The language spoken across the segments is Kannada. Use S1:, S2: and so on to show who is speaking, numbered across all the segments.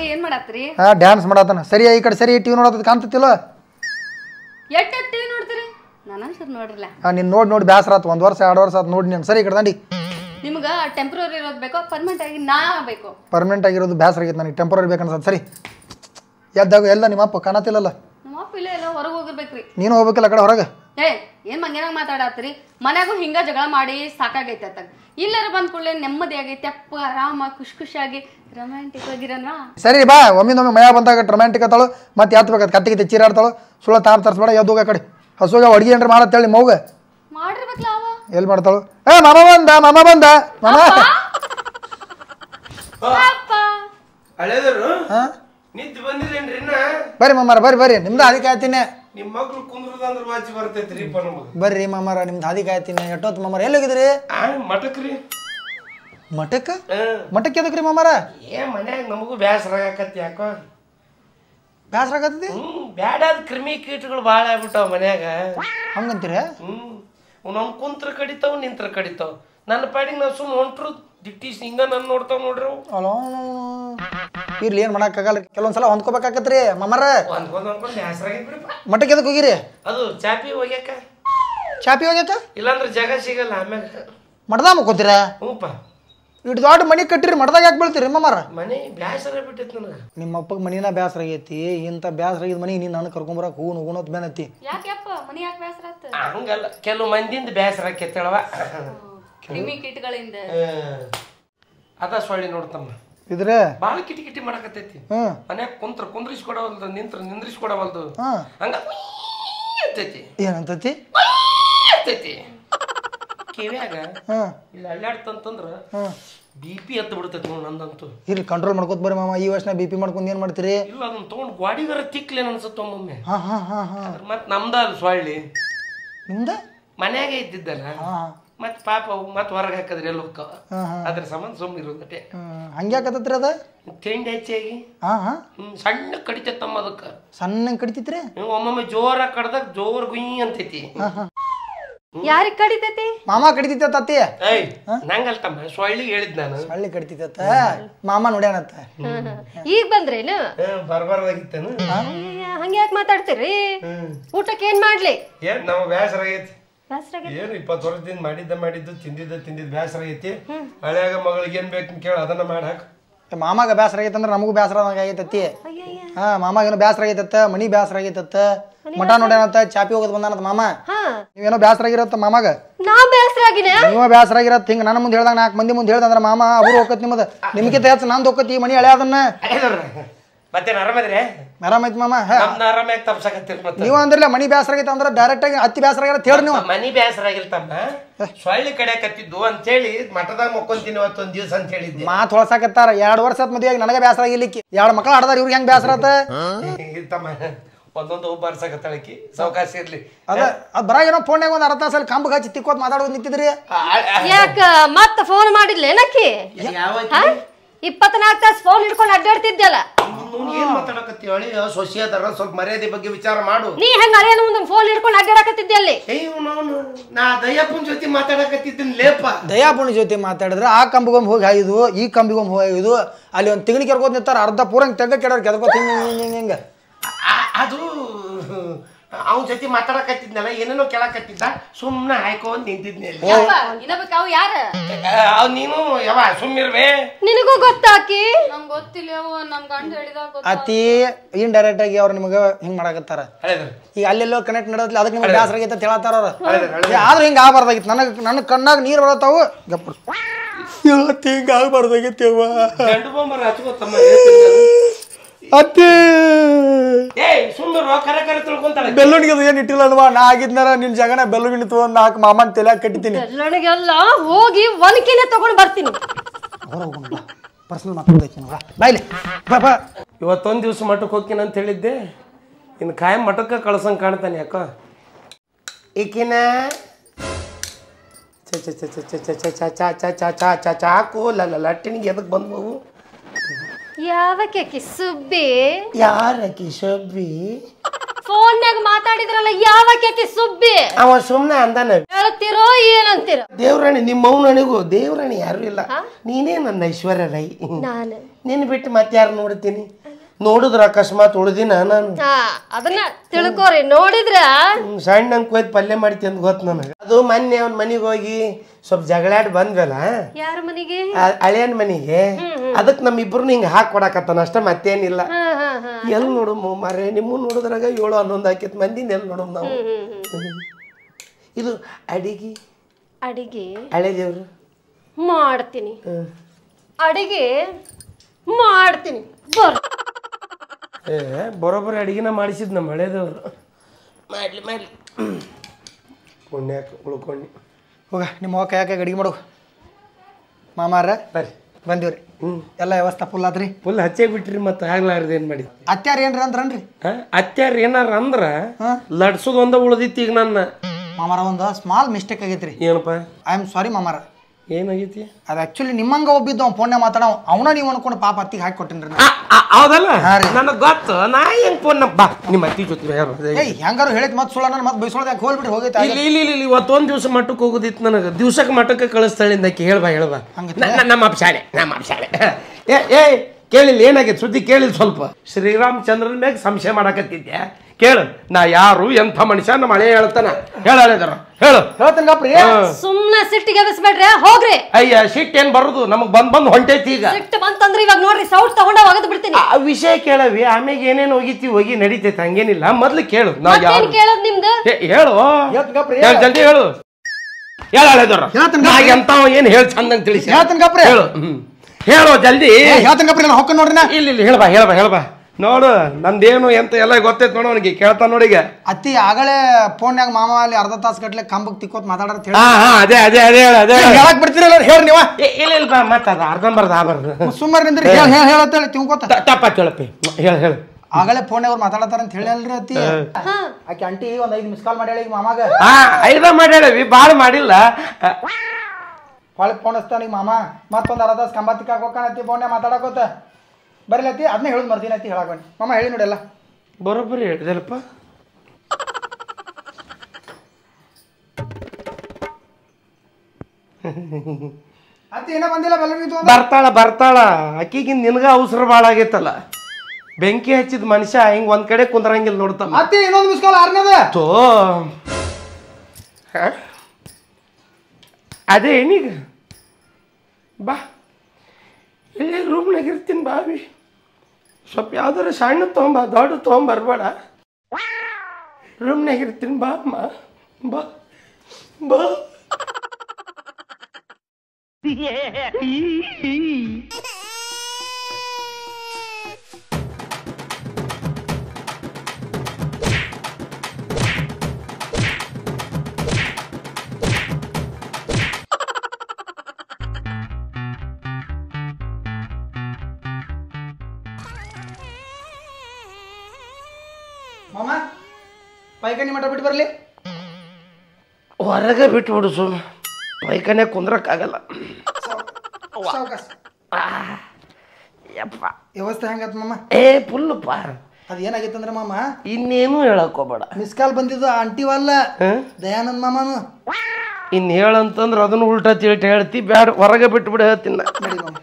S1: ರೀ ಏನ್ ಮಾಡತ್ರಿ
S2: ಹಾ ಡ್ಯಾನ್ಸ್ ಮಾಡತ್ತಾನ ಸರಿ ಈ ಕಡೆ ಸರಿ ಟಿವಿ ನೋಡತ್ತದ ಕಾಣ್ತತಿಲ್ಲ
S1: ಎಟ್ ಎಟ್ ಟಿವಿ ನೋಡ್ತೀರಿ ನಾನು ಸರ್ ನೋಡ್ರಲ್ಲ
S2: ಹಾ ನೀನ್ ನೋಡಿ ನೋಡಿ ಬೇಸರ ಆತು ಒಂದು ವರ್ಷ ಎರಡು ವರ್ಷ ಆತು ನೋಡಿ ನೀನು ಸರಿ ಈ ಕಡೆ ದಂಡಿ
S1: ನಿಮ್ಗ ಟೆಂಪ್ರರಿ ಇರೋದ್ ಬೇಕೋ ಪರ್ಮನೆಂಟ್ ಆಗಿ ನಾ ಬೇಕು
S2: ಪರ್ಮನೆಂಟ್ ಆಗಿರೋದು ಬೇಸರ ಆಗೈತೆ ನನಗೆ ಟೆಂಪರರಿ ಬೇಕನ್ಸತ್ ಸರಿ ಎದ್ದಾಗ ಎಲ್ಲ ನಿಮ್ಮ ಅಪ್ಪ ಕಾಣತಿಲ್ಲಲ್ಲ
S1: ನಮ್ಮ ಅಪ್ಪ ಇಲ್ಲೇ ಎಲ್ಲ ಹೊರಗೆ ಹೋಗಿರ್ಬೇಕ್ರಿ
S2: ನೀನು ಹೋಗ್ಬೇಕಲ್ಲ ಆ ಕಡೆ ಹೊರಗೆ
S1: ಏ ಏನ್ ಮಂಗ್ಯಾನಾಗ ಮಾತಾಡತ್ರಿ ಮನ್ಯಾಗೂ ಹಿಂಗ ಜಗಳ ಮಾಡಿ ಸಾಕಾಗೈತೆ ಅತ್ತಾಗ ಇಲ್ಲರ ಬಂದ್ ಕೂಡಲೇ ನೆಮ್ಮದಿ ಆಗೈತೆ ಅಪ್ಪ ಆರಾಮ ಖುಷಿ ಖುಷಿಯಾಗಿ ರೊಮ್ಯಾಂಟಿಕ್ ಆಗಿರನ್ವಾ
S2: ಸರಿ ಬಾ ಒಮ್ಮಿಂದೊಮ್ಮೆ ಮಯ ಬಂದಾಗ ರೊಮ್ಯಾಂಟಿಕ್ ಆತಾಳು ಮತ್ತೆ ಎತ್ತಬೇಕಾದ ಕತ್ತಿಗೆ ಚೀರಾಡ್ತಾಳು ಸುಳ್ಳ ತಾರ್ ತರ್ಸ್ಬೇಡ ಎದ್ದೋಗ ಆ ಕಡೆ ಹಸುಗ ಅಡ್ಗೆ ಏನ್ರ ಮಾಡತ್ತೇಳಿ ಮೌಗ
S1: ಮಾಡಿರ್ಬೇಕಲ್ಲ ಅವ
S2: ಎಲ್ಲಿ ಮಾಡ್ತಾಳು ಏ ಮಾಮ ಬಂದ ಮಾಮ ಬಂದ ಮಾಮ
S1: ಅಪ್ಪ
S3: ಹಳೇದರು
S2: ಹಾ
S3: ನಿದ್ದೆ ಬಂದಿಲ್ಲೇನ್ರಿ ಇನ್ನ
S2: ಬರ್ರಿ ಮಾಮಾರ ಬರ್ರಿ ಬರ್ರಿ ನಿಮ್ದು ಹಾದಿ ಕಾಯ್ತೀನಿ
S3: ನಿಮ್ ಮಕ್ಳು ಕುಂದ್ರದಂದ್ರ ವಾಚಿ ಬರ್ತೈತ್ರಿಪ್ಪ ನಮಗ
S2: ಬರ್ರಿ ಮಾಮಾರ ನಿಮ್ದು ಹಾದಿ ಕಾಯ್ತೀನಿ ಎಷ್ಟೊತ್ತು ಮಾಮಾರ ಎಲ್ಲಿ ಹೋಗಿದ್ರಿ
S3: ಆ ಮಟಕ್ರಿ
S2: ಮಠಕ್ಕೆ
S3: ಹ್ಮ್
S2: ಮಠಕ್ಕೆ ಎದಕ್ರಿ ಮಾಮಾರ
S3: ಏ ಮನ್ಯಾಗ ನಮಗೂ ಬ್ಯಾಸರ ಆಕತಿ ಯಾಕೋ
S2: ಬೇಸರ ಆಗತ್ತದಿ
S3: ಹ್ಮ್ ಬ್ಯಾಡಾದ ಕ್ರಿಮಿ ಕೀಟಗಳು ಭಾಳ ಆಗ್ಬಿಟ್ಟಾವ ಮನ್ಯಾಗ
S2: ಹಂಗಂತೀರ
S3: ಹ್ಮ್ ಅವ್ನವ್ನ ಕುಂತ್ರ ಕಡಿತಾವ್ ನಿಂತ್ರ ಕಡಿತಾವ್ ನನ್ನ ಪಾಡಿಗೆ ನಾವು ಸುಮ್ ಹೊಂಟ್ರು ದಿಟ್ಟಿಸ್ ಹಿಂಗ ನನ್ ನೋಡ್ತಾವ್ ನೋಡ್ರಿ ಅವು
S2: ಅಲೋ ಇರ್ಲಿ ಏನು ಮಾಡಕ್ಕಾಗಲ್ಲ ಕೆಲವೊಂದ್ಸಲ ಹೊಂದ್ಕೋಬೇಕಾಕತ್ರಿ ಮಾಮಾರ
S3: ಒಂದ್ಕೊಂಡ್ ಒಂದ್ಕೊಂಡ್ ಬ್ಯಾಸರ ಆಗೈತ್ ಬಿಡಪ್ಪ
S2: ಮಠಕ್ಕೆ ಎದಕ್ಕೆ ಹೋಗಿರಿ
S3: ಅದು ಚಾಪಿ ಹೋಗ್ಯಾಕ
S2: ಚಾಪಿ ಹೋಗ್ಯಾಕ
S3: ಇಲ್ಲಾಂದ್ರ ಜಾಗ ಸಿಗಲ್ಲ ಆಮ್ಯಾಗ
S2: ಮಠದಾಗ ಮುಕ್ಕೋತೀರ
S3: ಹ್ಞೂಪ
S2: ಇಟ್ಟು ದೊಡ್ಡ ಮನಿ ಕಟ್ಟಿರಿ ಮಠದಾಗ ಯಾಕೆ ಬೀಳ್ತೀರಿ ಮಾಮಾರ
S3: ಮನೆ ಬ್ಯಾಸರ ಬಿಟ್ಟೈತಿ ನನಗ
S2: ನಿಮ್ಮ ಅಪ್ಪಗೆ ಮನಿನ ಬೇಸರ ಆಗೈತಿ ಇಂಥ ಬೇಸರ ಆಗಿದ ಮನಿ ನೀನು ನಾನು ಕರ್ಕೊಂಬರಕ್ಕೆ ಹೂ ನುಗುಣತ್ ಬೇನೈತಿ
S1: ಯಾಕೆ ಅಪ್ಪ ಮನಿ ಯಾಕೆ ಬೇಸರ ಆತ
S3: ಹಂಗಲ್ಲ ಕೆಲವು ಮಂದಿಯಿಂದ ಬೇಸರ ಆಕೈತೇಳವ
S1: ಕ್ರಿಮಿ ಕೀಟಗಳಿಂದ
S3: ಅದ ಸೊಳ್ಳಿ ನೋಡ್ತಮ್ಮ
S2: ಇದ್ರೆ
S3: ಭಾಳ ಕಿಟಿ ಕಿಟಿ ಮಾಡಕತ್ತೈತಿ
S2: ಹ್ಞೂ
S3: ಮನ್ಯಾಗ ಕುಂತ್ರ ಕುಂದ್ರಿಸ್ಕೊಡವಲ್ದು ನಿಂತ್ರ ನಿಂದ್ರಿಸ್ಕೊಡವಲ್ದು
S2: ಹಾಂ
S3: ಹಂಗ ಅಂತೈತಿ
S2: ಏನಂತತಿ
S3: ಅಂತೈತಿ ಕಿವ್ಯಾಗ
S2: ಹಾಂ
S3: ಇಲ್ಲಿ ಅಲ್ಲಾಡ್ತಂತಂದ್ರ
S2: ಹಾಂ
S3: ಬಿ ಪಿ ಹತ್ತು ಬಿಡ್ತೈತಿ ನೋಡಿ ನಂದಂತೂ
S2: ಇರ್ಲಿ ಕಂಟ್ರೋಲ್ ಮಾಡ್ಕೋತ ಬರ್ರಿ ಮಾಮ ಈ ವರ್ಷನ ಬಿ ಪಿ ಮಾಡ್ಕೊಂಡು ಏನು ಮಾಡ್ತೀರಿ
S3: ಇಲ್ಲ ಅದನ್ನ ತೊಗೊಂಡು ಗಾಡಿಗಾರ ತಿಕ್ಲೇನು ಅನ್ಸುತ್ತ ಒಮ್ಮೊಮ್ಮೆ
S2: ಹಾಂ ಹಾಂ ಹಾಂ ಹಾಂ
S3: ಅದ್ರ ಮತ್ ನಮ್ದ ಅಲ್ಲ ಸೊಳ್ಳಿ
S2: ನಿಮ್ದ
S3: ಮನ್ಯಾಗ ಇದ್ದಿದ್ದಲ್ಲ
S2: ಹಾಂ
S3: ಮತ್ ಪಾಪ ಅವು ಮತ್ ಹೊರಗೆ ಹಾಕಿದ್ರೆ ಎಲ್ಲ ಹೋಗ್ತಾವ
S2: ಹಾಂ ಹಾಂ
S3: ಅದ್ರ ಸಂಬಂಧ ಸುಮ್ಮನೆ ಇರೋದಟ್ಟೆ
S2: ಹಂಗೆ ಯಾಕತ್ತತ್ರಿ ಅದ
S3: ತಿಂಡಿ ಹೆಚ್ಚಾಗಿ
S2: ಹಾಂ ಹಾಂ
S3: ಹ್ಮ್ ಸಣ್ಣ ಕಡಿತೈತಮ್ಮ ಅದಕ್ಕ
S2: ಸಣ್ಣ ಕಡಿತೈತ್ರಿ
S3: ಹ್ಮ್, ಒಮ್ಮೊಮ್ಮೆ ಜೋರಾಗಿ ಕಡ್ದಾಗ ಜೋರ್ ಗುಯ್ ಅಂತೈತಿ
S1: ಯಾರಿಗ್ ಕಡಿತೈತಿ
S2: ಮಾಮ ಕಡಿತೈತೆ ತತ್ತಿ
S3: ಏಯ್ ನಂಗಲ್ತಮ್ಮ ಸೊಳ್ಳಿಗೆ ಹೇಳಿದ್ ನಾನು
S2: ಹಳ್ಳಿ ಕಡಿತೈತ ಮಾಮ ನೋಡ್ಯಾನತ್ತ
S1: ಈಗ ಬಂದ್ರೇನು
S3: ಬರ್ಬಾರ್ದಾಗಿತ್ತೇನು
S1: ಹಂಗ ಯಾಕೆ ಮಾತಾಡ್ತೀರಿ ಊಟಕ್ಕೆ ಏನ್ ಮಾಡ್ಲಿ
S3: ಏನ್ ನಮ್ಮ ಬೇಸರ ಆಗೈತಿ
S1: ಬೇಸರ
S3: ಏನು ಇಪ್ಪತ್ತು ವರ್ಷದಿಂದ ಮಾಡಿದ್ದ ಮಾಡಿದ್ದು ತಿಂದಿದ್ದ ತಿಂದಿದ್ದು ಬೇಸರ ಆಗೈತಿ ಹಳೆಯಾಗ ಮಗಳಿಗೆ ಏನ್ ಬೇಕು ಕೇಳ ಅದನ್ನ ಮಾಡಿ ಹಾಕ್
S2: ಮಾಮಾಗ ಬೇಸರ ಆಗೈತೆ ಅಂದ್ರೆ ನಮಗೂ ಬೇಸರ ಆದಂಗೆ ಆಗೈತತ್ತಿ ಹಾ ಮಾಮಾಗೇನೋ ಬೇಸರ ಆಗೈತತ್ತ ಮನಿ ಬೇಸರ ಆಗೈತತ್ತ ಮಠ ನೋಡ್ಯಾನತ್ತ ಚಾಪಿ ಹೋಗೋದು ಬಂದಾನತ್ತ ಮಾಮ
S1: ಹಾ
S2: ನೀವೇನೋ ಬೇಸರ ಆಗಿರತ್ತ ಮಾಮಾಗ
S1: ನಾ ಬೇಸರ ಆಗಿನ
S2: ನೀವ ಬೇಸರ ಆಗಿರತ್ತ ಹಿಂಗ ನನ್ನ ಮುಂದೆ ಹೇಳ್ದಾಗ ನಾಲ್ಕು ಮಂದಿ ಮುಂದೆ ಹೇಳ್ದಂದ್ರ ಮಾಮ ಅವ್ರು ಹೋಗತ್ ನಿಮ್ಮದ ನಿಮ್ಗಿಂತ ಹೆಚ್ಚು ನಂದು ಹೋಗತಿ ಮನಿ ಹಳೆ ಅದನ್ನ
S3: ಮತ್ತೇನ್ ಆರಾಮದ್ರಿ
S2: ಆರಾಮೈತಿ ಮಾಮ ಹೇ,
S3: ನಮ್ನ ಆರಾಮಾಗಿ ತಪ್ಸಕತ್ತೀರಿ ಮತ್ತೆ
S2: ನೀವು ಅಂದ್ರಲ್ಲ ಮನಿ ಬೇಸರ ಆಗೈತೆ ಅಂದ್ರೆ ಡೈರೆಕ್ಟ್ ಆಗಿ ಹತ್ತಿ ಬೇಸರ ಆಗಿರತ್ತ ಹೇಳಿ ನೀವು
S3: ಮನಿ ಬೇಸರ ಆಗಿಲ್ತಮ್ಮ ಸೊಳ್ಳಿ ಕಡಿಯಾಕತ್ತಿದ್ದು ಅಂತೇಳಿ ಮಠದಾಗ ಮಕ್ಕೊಂತೀನಿ ಇವತ್ತೊಂದ್ ದಿವ್ಸ ಅಂತ ಹೇಳಿದ್ದೆ
S2: ಮಾತು ಹೊಳ್ಸಾಕತ್ತಾರ ಎರಡು ವರ್ಷ ಆತ್ ಮದುವೆ ನನಗೆ ಬೇಸರ ಆಗಿರ್ಲಿಕ್ಕೆ ಎರಡು ಮಕ್ಳು ಆಡದಾರ ಇವ್ರಿಗೆ ಹೆಂಗ್ ಬೇಸರ ಆತ
S3: ಇರ್ತಮ್ಮ ಒಂದೊಂದು ಹೂ ಬರ್ಸಕತ್ತಾಳಕಿ ಸಾವಕಾಶ ಇರ್ಲಿ
S2: ಅದ ಅದ್ ಬರ ಏನೋ ಫೋನ್ಯಾಗ ಒಂದು ಅರ್ಧ ತಾಸಲ್ಲಿ ಕಂಬ ಹಚ್ಚಿ ತಿಕ್ಕೋತ್ ಮಾತಾಡೋದು ನಿಂತಿದ್ರಿ
S1: ಯಾಕ ಮತ್ತ ಫೋನ್ ಮಾಡಿದ್ಲೇನಕ್ಕಿ
S3: ಯಾವ
S1: ಇಪ್ಪತ್ನಾಲ್ಕು ತಾಸು ಫೋನ್ ಹಿಡ್ಕೊಂಡು ಅಡ್ಡಾಡ್ತಿದ್ಯಲ್ಲ
S3: ಏನ್ ಮಾತಾಡಕತ್ತಿ ಹೇಳಿ ಸೊಸಿ ಅದಾರ ಸ್ವಲ್ಪ ಮರ್ಯಾದೆ ಬಗ್ಗೆ ವಿಚಾರ ಮಾಡು
S1: ನೀ ಹೆಂಗ ಅರೇನು ಮುಂದೆ ಫೋನ್ ಹಿಡ್ಕೊಂಡು ಅಡ್ಡಾಡಕತ್ತಿದ್ದೆ ಅಲ್ಲಿ
S3: ಏಯ್ ಅವನು ನಾ ದಯ್ಯಪ್ಪನ ಜೊತೆ ಮಾತಾಡಕತ್ತಿದ್ದೀನಿ ಲೇಪ
S2: ದಯಾಪುಣಿ ಜೊತೆ ಮಾತಾಡಿದ್ರೆ ಆ ಕಂಬಿಗೊಮ್ಮೆ ಹೋಗಿ ಹಾಯ್ದು ಈ ಕಂಬಿಗೊಮ್ಮೆ ಹೋಗಿದು ಅಲ್ಲಿ ಒಂದು ತಿಂಗ್ಳಿ ಕೆರ್ಕೋದ್ ನಿಂತಾರ ಅರ್ಧ ಪೂರಂಗ್ ತೆಗ್ಗ ಕೆಡೋರ್ ಕೆದಕೋತ್ ಹಿಂಗ ಹಿಂಗ ಹಿಂಗ ಹಿಂಗ
S3: ಆ- ಅದು ಅವನ ಜೊತೆ ಮಾತಾಡಕತ್ತಿದ್ನಲ್ಲ ಏನೇನೋ ಕೇಳಕತ್ತಿದ್ದ ಸುಮ್ಮನೆ ಹಾಯ್ಕೊಂಡ್ ನಿಂತಿದ್ನಿ ಅಲ್ಲಿ
S1: ಇನ್ನೊಬ್ಬ ಅವ್ ಯಾರ
S3: ಅವ್ ನೀನು ಯಾವ ಸುಮ್ಮಿರ್ಬೇ
S1: ನಿನಗೂ ಗೊತ್ತಾಕಿ ನಂಗೆ ಗೊತ್ತಿಲ್ಲ ನಮ್ ಗಂಡ ಹೇಳಿದಾಗ
S2: ಅತಿ ಇಂಡೈರೆಕ್ಟ್ ಆಗಿ ಅವ್ರು ನಿಮಗೆ ಹಿಂಗ್ ಮಾಡಕತ್ತಾರ
S3: ಹೇಳಿದ್ರು
S2: ಈಗ ಅಲ್ಲೆಲ್ಲೋ ಕನೆಕ್ಟ್ ನಡೆದ್ಲಿ ಅದಕ್ಕೆ ನಿಮ್ಗೆ ಬೇಸರ ಆಗೈತೆ ಅಂತ ಹೇಳತ್ತಾರ ಅವ್ರು ಆದ್ರೆ ಹಿಂಗೆ ಆಗಬಾರ್ದಾಗಿತ್ತು ನನಗೆ ನನ್ನ ಕಣ್ಣಾಗ ನೀರು ಬರತ್ತಾವು ಗಪ್ಪ ಇವತ್ತು ಹಿಂಗೆ ಆಗಬಾರ್ದಾಗಿತ್ತು ಯವ್ವ
S3: ಗಂಡು ಬೊಂಬರ ಹಚ್ಕೋತಮ್ಮ ಹೇಳ್ತೀನಿ ನಾನು.
S2: ಅತ್ತಿ
S3: ಏಯ್ ಸುಮ್ಮನೆ ಕರೆ ಕರೆ ತಿಳ್ಕೊಂತಾಳೆ
S2: ಬೆಲ್ಲುಣಿಗೆ ಅದು ಏನು ಇಟ್ಟಿಲ್ಲ ಅಲ್ವಾ ನಾ ಆಗಿದ್ನಾರ ನಿನ್ನ ಜಗನ ಬೆಲ್ಲುಗಿಣಿ ತೊಗೊಂಡು ನಾಲ್ಕು ಮಾಮನ್ ತಲೆಯಾಗ ಕಟ್ಟಿದ್ದೀನಿ
S1: ಎಲ್ಲರಿಗೆಲ್ಲ ಹೋಗಿ ಒನಕಿನೇ ತಗೊಂಡ್ ಬರ್ತೀನಿ
S2: ಹೊರ ಹೋಗೋಣ ಬಾ ಪರ್ಸನಲ್ ಮಾತಾಡ್ದೈತಿ ನನಗೆ ಬಾಯ್ಲಿ ಬಾ ಬಾ
S3: ಇವತ್ತೊಂದು ದಿವ್ಸ ಮಠಕ್ಕೆ ಹೋಗ್ತೀನಿ ಅಂತ ಹೇಳಿದ್ದೆ ಇನ್ನು ಕಾಯಂ ಮಠಕ್ಕೆ ಕಳ್ಸಂಗೆ ಕಾಣ್ತಾನೆ ಯಾಕೋ ಈಕಿನ ಚ ಚ ಚ ಚ ಚ ಚ ಚ ಚ ಚ ಚ ಚ ಚ ಚಾಕು ಲಲ್ಲ ಲಟ್ಟಿನಿಗೆ ಎದಕ್ಕೆ ಬಂದವು
S1: ಯಾವಕ್ಕೆ ಸುಬ್ಬಿ
S3: ಯಾರಕಿ ಶಬ್ಬಿ
S1: ಫೋನ್ಯಾಗ
S4: ಮಾತಾಡಿದ್ರಲ್ಲ ಯಾವ ಕೆತಿ ಸುಬ್ಬಿ
S3: ಅವ ಸುಮ್ಮನೆ ಅಂದಾನ
S4: ಹೇಳ್ತಿರೋ ಏನಂತೀರೋ
S3: ದೇವ್ರಾಣಿ ನಿಮ್ಮ ಮೌನಣಿಗೂ ದೇವ್ರಾಣಿ ಯಾರು ಇಲ್ಲ ನೀನೇ ನನ್ನ ಐಶ್ವರ್ಯ ರೈ
S4: ನಾನು
S3: ನಿನ್ನ ಬಿಟ್ಟು ಮತ್ತೆ ಯಾರು ನೋಡ್ತೀನಿ ನೋಡಿದ್ರ ಅಕಸ್ಮಾತ್ ಉಳ್ದಿನ ನಾನು
S4: ಹಾ ಅದನ್ನ ತಿಳ್ಕೊರಿ ನೋಡಿದ್ರ
S3: ಹ್ಮ್, ಸಣ್ಣ ಕೊಯ್ದು ಪಲ್ಯ ಮಾಡ್ತಿ ಅಂತ ಗೊತ್ತು ನನಗೆ ಅದು ಮೊನ್ನೆ ಅವ್ನ ಮನೆಗೆ ಹೋಗಿ ಸ್ವಲ್ಪ ಜಗಳಾಡಿ ಬಂದ್ವಲ್ಲ
S4: ಯಾರ ಮನೆಗೆ
S3: ಆ- ಹಳೆಯನ್ ಮನೆಗೆ ಅದಕ್ಕೆ ನಮ್ಮಿಬ್ರು ಹಿಂಗೆ ಹಾಕಿ ಕೊಡಕತ್ತಾನ ಅಷ್ಟ ಮತ್ತೇನಿಲ್ಲ
S4: ಹಾ ಹಾ ಹಾ
S3: ಎಲ್ಲಿ ನೋಡು ಮಾರೇ ನಿಮ್ಮ ನೋಡಿದ್ರಾಗ ಏಳು ಹನ್ನೊಂದು ಹಾಕಿತ್ ಮಂದಿನ ಎಲ್ಲಿ ನೋಡಮ್ ನಾವು ಇದು ಅಡಿಗೆ
S4: ಅಡಿಗೆ
S3: ಹಳೆ ದೇವ್ರು
S4: ಮಾಡ್ತೀನಿ ಅಡಿಗೆ ಮಾಡ್ತೀನಿ ಬರ್
S3: ಏ ಬರೋಬ್ಬರಿ ಅಡಿಗೆನ ಮಾಡಿಸಿದ್ ನಮ್ಮ ಹಳೆ ದೇವ್ರು ಮಾಡ್ಲಿ ಮಾಡ್ಲಿ ಪುಣ್ಯಾಕ ಉಳ್ಕೊಂಡು
S2: ಹೋಗ ನಿಮ್ಮ ಅವ್ವ ಕೈಯಾಕ ಅಡಿಗೆ ಮಾಡು ಮಾಮಾರ
S3: ಬರ್ರಿ
S2: ಬಂದಿವ್ರಿ ಎಲ್ಲ ವ್ಯವಸ್ಥೆ ಫುಲ್ ಆತ್ರಿ
S3: ಫುಲ್ ಹಚ್ಚೇ ಬಿಟ್ರಿ ಮತ್ತೆ ಆಗ್ಲಾರ್ದು ಏನು ಮಾಡಿ
S2: ಅತ್ಯಾರ ಏನ್ರಿ ಅಂದ್ರನ್ರಿ
S3: ಅತ್ಯಾರ ಏನಾರ ಅಂದ್ರ ಲಡ್ಸೋದು ಒಂದ ಉಳ್ದಿತ್ತು ಈಗ ನನ್ನ
S2: ಮಾಮಾರ ಒಂದು ಸ್ಮಾಲ್ ಮಿಸ್ಟೇಕ್ ಆಗೈತ್ರಿ
S3: ಏನಪ್ಪ
S2: ಐ ಆಮ್ ಸಾರಿ ಮಾಮಾರ
S3: ಏನಾಗೈತಿ
S2: ಅದು ಆ್ಯಕ್ಚುಲಿ ನಿಮ್ಮಂಗ ಒಬ್ಬಿದ್ದು ಅವ್ನು ಫೋನ್ಯಾಗ ಮಾತಾಡ ಅವನ ನೀವು ಅನ್ಕೊಂಡು ಪಾಪ ಅತ್ತಿಗೆ ಹಾಕಿ ಕೊಟ್ಟಿನ್ರಿ ನಾ.
S3: ಹೌದಲ್ಲ
S2: ಹಾ ರೀ.
S3: ನನಗೆ ಗೊತ್ತು ನಾ ಹೆಂಗ್ ಫೋನ್ ಬಾ ನಿಮ್ಮ ಅತ್ತಿ ಜೊತೆ ಯಾರು
S2: ಏಯ್ ಹೆಂಗಾರು ಹೇಳಿದ್ ಮತ್ತೆ ಸುಳ್ಳ ನಾನು ಮತ್ತೆ ಬೈಸೋಳ್ದು ಯಾಕೆ ಹೋಗ್ಬಿಟ್ಟು ಹೋಗೈತೆ
S3: ಇಲ್ಲಿ ಇಲ್ಲಿ ಇಲ್ಲಿ ಇವತ್ತೊಂದು ದಿವಸ ಮಟ್ಟಕ್ಕೆ ಹೋಗೋದಿತ್ತು ನನಗೆ ದಿವ್ಸಕ್ಕೆ ಮಟ್ಟಕ್ಕೆ ಕಳಿಸ್ತಾಳಿಂದ ಆಕಿ ಹೇಳ್ಬಾ ಹೇಳ್ಬಾ
S2: ಹಂಗೈತೆ?
S3: ನ- ನ- ನಮ್ಮ ಅಪ್ಸಾಳೆ ನಮ್ಮ ಅಪ್ಸಾಳೆ ಏ ಏ ಕೇಳಿಲ್ಲ ಏನಾಗೈತೆ ಸುದ್ದಿ ಕೇಳಿಲ್ಲ ಸ್ವಲ್ಪ ಶ್ರೀರಾಮಚಂದ್ರನ ಮ್ಯಾಗ ಸಂಶಯ ಮಾಡಕತ್ತಿದ್ದೆ ಕೇಳು ನಾ ಯಾರು ಎಂಥ ಮನುಷ್ಯ ನಮ್ಮ ಹಳೆ ಹೇಳ್ತಾನ ಹೇಳ ಹೇಳಿದಾರ ಹೇಳು
S2: ಹೇಳ್ತೀನಿ ಗಪ್ರಿ
S4: ಸುಮ್ನ ಸಿಟ್ಟಿಗೆ ಎಬ್ಬಿಸ್ಬೇಡ್ರಿ ಹೋಗ್ರಿ
S3: ಅಯ್ಯ ಸಿಟ್ಟು ಏನ್ ಬರೋದು ನಮಗ್ ಬಂದ್ ಬಂದ್ ಹೊಂಟೈತಿ ಈಗ
S4: ಸಿಟ್ಟು ಬಂತಂದ್ರೆ ಇವಾಗ ನೋಡ್ರಿ ಸೌಟ್ ತಗೊಂಡ ಒಗದ್ ಬಿಡ್ತೀನಿ
S3: ಆ ವಿಷಯ ಕೇಳವಿ ಆಮ್ಯಾಗ ಏನೇನು ಹೋಗಿತಿ ಹೋಗಿ ನಡೀತೈತೆ ಹಂಗೇನಿಲ್ಲ ಮೊದ್ಲು ಕೇಳು ನಾ
S4: ಮತ್ತೇನ್
S3: ಯಾರು
S4: ಕೇಳೋದ್ ನಿಮ್ದು
S3: ಹೇ, ಹೇಳು
S2: ಹೇಳ್ತೀನಿ ಗಪ್ರಿ
S3: ಹೇಳು ಜಲ್ದಿ ಹೇಳು ಹೇಳ ಹೇಳಿದಾರ
S2: ಹೇಳ್ತೀನಿ
S3: ನಾ
S2: ಗಪ್ರಿ.
S3: ಎಂತಾವ ಏನ್ ಹೇಳಿ ಚಂದಂಗ್ ತಿಳಿಸಿ
S2: ಹೇಳ್ತೀನಿ ಗಪ್ರಿ
S3: ಹೇಳು ಹ್ಮ್. ಹೇಳು ಜಲ್ದಿ
S2: ಏ, ಹೇಳ್ತೀನಿ ಗಪ್ರಿ ನಾನು ಹೊಕ್ಕ ನೋಡ್ರಿ ನಾ
S3: ಇಲ್ಲ ಇಲ್ಲ ಹೇಳ್ಬಾ ಹೇಳ್ಬಾ ಹೇಳ್ಬಾ ನೋಡು ನಂದೇನು ಎಂತ ಎಲ್ಲ ಗೊತ್ತೈತ್ ನೋಡು ಅವನಿಗೆ ಕೇಳ್ತಾ ನೋಡಿಗ
S2: ಅತ್ತಿ ಆಗಲೇ ಫೋನ್ಯಾಗ ಮಾಮ ಅಲ್ಲಿ ಅರ್ಧ ತಾಸು ಗಟ್ಲೆ ಕಂಬಕ್ ತಿಕ್ಕೋತ್ ಮಾತಾಡತ್ ಹೇಳಿ
S3: ಹಾ ಹಾ ಅದೇ ಅದೇ ಅದೇ ಹೇಳು ಅದೇ ಹೇಳು.
S2: ಹೇಳಕ್ ಬಿಡ್ತೀರಲ್ಲ ಹೇಳ್ರಿ ನೀವ
S3: ಏ, ಇಲ್ಲ ಇಲ್ಲ ಬಾ ಮತ್ತೆ ಅದು ಅರ್ಧಂಬರ್ಧ ಆಗ್ಬಾರ್ದು
S2: ಸುಮ್ಮನೆ ನಿಂದ್ರಿ ಹೇಳ ಹೇಳ ಹೇಳತ್ತೇಳಿ ತಿಳ್ಕೊತ
S3: ತ- ತಪ್ಪಾತ್ ಹೇಳಪ್ಪಿ ಹೇಳು ಹೇಳು
S2: ಆಗಲೇ ಫೋನ್ಯಾಗ ಅವ್ರು ಮಾತಾಡತಾರ ಅಂತ ಹೇಳಿ ಅಲ್ರಿ ಅತ್ತಿ
S4: ಹಾ
S2: ಆಕೆ ಅಂಟಿ ಒಂದ್ ಐದು ಮಿಸ್ ಕಾಲ್ ಮಾಡಿ ಹೇಳಿ ಮಾಮಾಗ
S3: ಹಾ ಐದ ಮಾಡ್ಯಾಳವಿ ಭಾಳ ಮಾಡಿಲ್ಲ ಆ,
S2: ಹೊಳಗ್ ಫೋನ್ ಹಚ್ತಾನ ಈಗ ಮಾಮ ಮತ್ತೊಂದು ಅರ್ಧ ತಾಸು ಕಂಬ ತಿಕ್ಕಾಕ ಹೋಗ್ಕಾನತ್ತಿ ಫೋನ್ಯಾಗ ಮಾತಾಡಕೋತ ಬರಲತ್ತಿ ಅದನ್ನ ಹೇಳದ್ ಮರ್ದಿನ ಅತ್ತಿ ಹೇಳಕ್ ಬನ್ನಿ ಮಾಮ ಹೇಳಿ ನೋಡಿ ಎಲ್ಲ
S3: ಬರೋಬ್ಬರಿ ಹೇಳಿದೆಲ್ಲಪ್ಪ
S2: ಅತ್ತಿ ಏನೋ ಬಂದಿಲ್ಲ ಬೆಲ್ಲಗಿ
S3: ಬರ್ತಾಳ ಬರ್ತಾಳ ಅಕ್ಕಿಗಿನ್ ನಿನಗ ಅವಸರ ಭಾಳ ಆಗೈತಲ್ಲ ಬೆಂಕಿ ಹಚ್ಚಿದ ಮನುಷ್ಯ ಹಿಂಗ್ ಒಂದ್ ಕಡೆ ಕುಂದ್ರಂಗಿಲ್ಲ ನೋಡ್ತಮ್ಮ
S2: ಅತ್ತಿ ಇನ್ನೊಂದು ಮಿಸ್ ಕಾಲ್ ಆರ್ನೇದ
S3: ತೋ ಹ? ಅದೇ ಏನೀಗ ಬಾ ಇಲ್ಲೇ ರೂಮ್ನಾಗ ಇರ್ತೀನಿ ಬಾವಿ ಸ್ವಲ್ಪ ಯಾವ್ದಾರ ಸಣ್ಣ ತೊಗೊಂಬ ದೊಡ್ಡ ತೊಗೊಂಬರ್ಬೇಡ ರೂಮ್ನಾಗ ಇರ್ತೀನಿ ಬಾ ಅಮ್ಮ ಬಾ ಬಾ
S2: ಮಾಮ ಪೈಕನಿ ಮಠ ಬಿಟ್ಟು ಬರಲಿ
S3: ಹೊರಗೆ ಬಿಟ್ಬಿಡು ಸುಮ್ಮ ಪೈಖಾನೆ ಕುಂದ್ರಕ್ಕಾಗಲ್ಲ
S2: ಸಾವ್ಕಾಸ್
S3: ಯಪ್ಪ
S2: ವ್ಯವಸ್ಥೆ ಹೆಂಗತ್ ಮಾಮ
S3: ಏ ಫುಲ್ಲಪ್ಪ
S2: ಅದ್ ಏನಾಗಿತ್ತಂದ್ರೆ ಮಾಮ
S3: ಇನ್ನೇನು ಹೇಳಕ್ ಹೋಗ್ಬೇಡ
S2: ಮಿಸ್ ಕಾಲ್ ಬಂದಿದ್ದು ಆಂಟಿ ವಲ್ಲ
S3: ಹ?
S2: ದಯಾನಂದ್ ಮಾಮನು
S3: ಇನ್ನು ಹೇಳಂತಂದ್ರೆ ಅದನ್ನು ಉಲ್ಟಾ ತಿಳ್ಟಿ ಹೇಳ್ತಿ ಬ್ಯಾಡ ಹೊರಗೆ ಬಿಟ್ಬಿಡು ಹೇಳ್ತೀನಿ ನಾ.
S2: ನಡಿ ಮಾಮ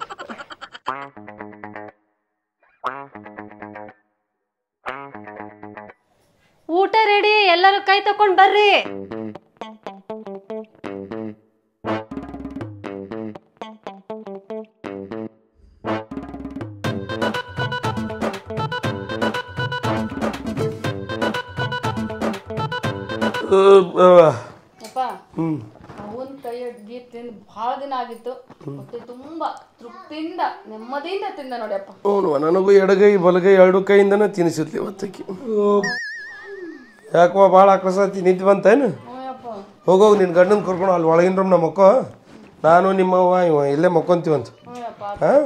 S4: ಊಟ ರೆಡಿ ಎಲ್ಲರೂ ಕೈ ತಕೊಂಡ್ ಬರ್ರಿ
S1: ಅಪ್ಪ ಅವನ್ ಕೈ ಅಡ್ಗಿ ತಿಂದು ಬಹಳ ದಿನ ಆಗಿತ್ತು ಹೊಟ್ಟೆ ತುಂಬಾ ತೃಪ್ತಿಯಿಂದ ನೆಮ್ಮದಿಯಿಂದ ತಿಂದ ನೋಡಿ ಅಪ್ಪ
S3: ಅವನು ನನಗೂ ಎಡಗೈ ಬಲಗೈ ಎರಡು ಕೈಯಿಂದನೇ ತಿನ್ನಿಸಿದ್ಲಿ ಇವತ್ತಕ್ಕೆ ಯಾಕೋ ಭಾಳ ಆಕ್ರಸತಿ ನಿಂತು ಬಂತೇನು
S1: ಹ್ಞೂಯಪ್ಪ
S3: ಹೋಗೋಗಿ ನಿನ್ನ ಗಂಡನ ಕರ್ಕೊಂಡು ಅಲ್ಲಿ ಒಳಗಿನ ರೂಮ್ ನಮ್ಮ ಮಕ್ಕೋ ನಾನು ನಿಮ್ಮವ್ವ ಇವ ಇಲ್ಲೇ ಮಕ್ಕೊಂತೀವಂತ
S1: ಹ್ಞೂಯಪ್ಪ
S3: ಹಾಂ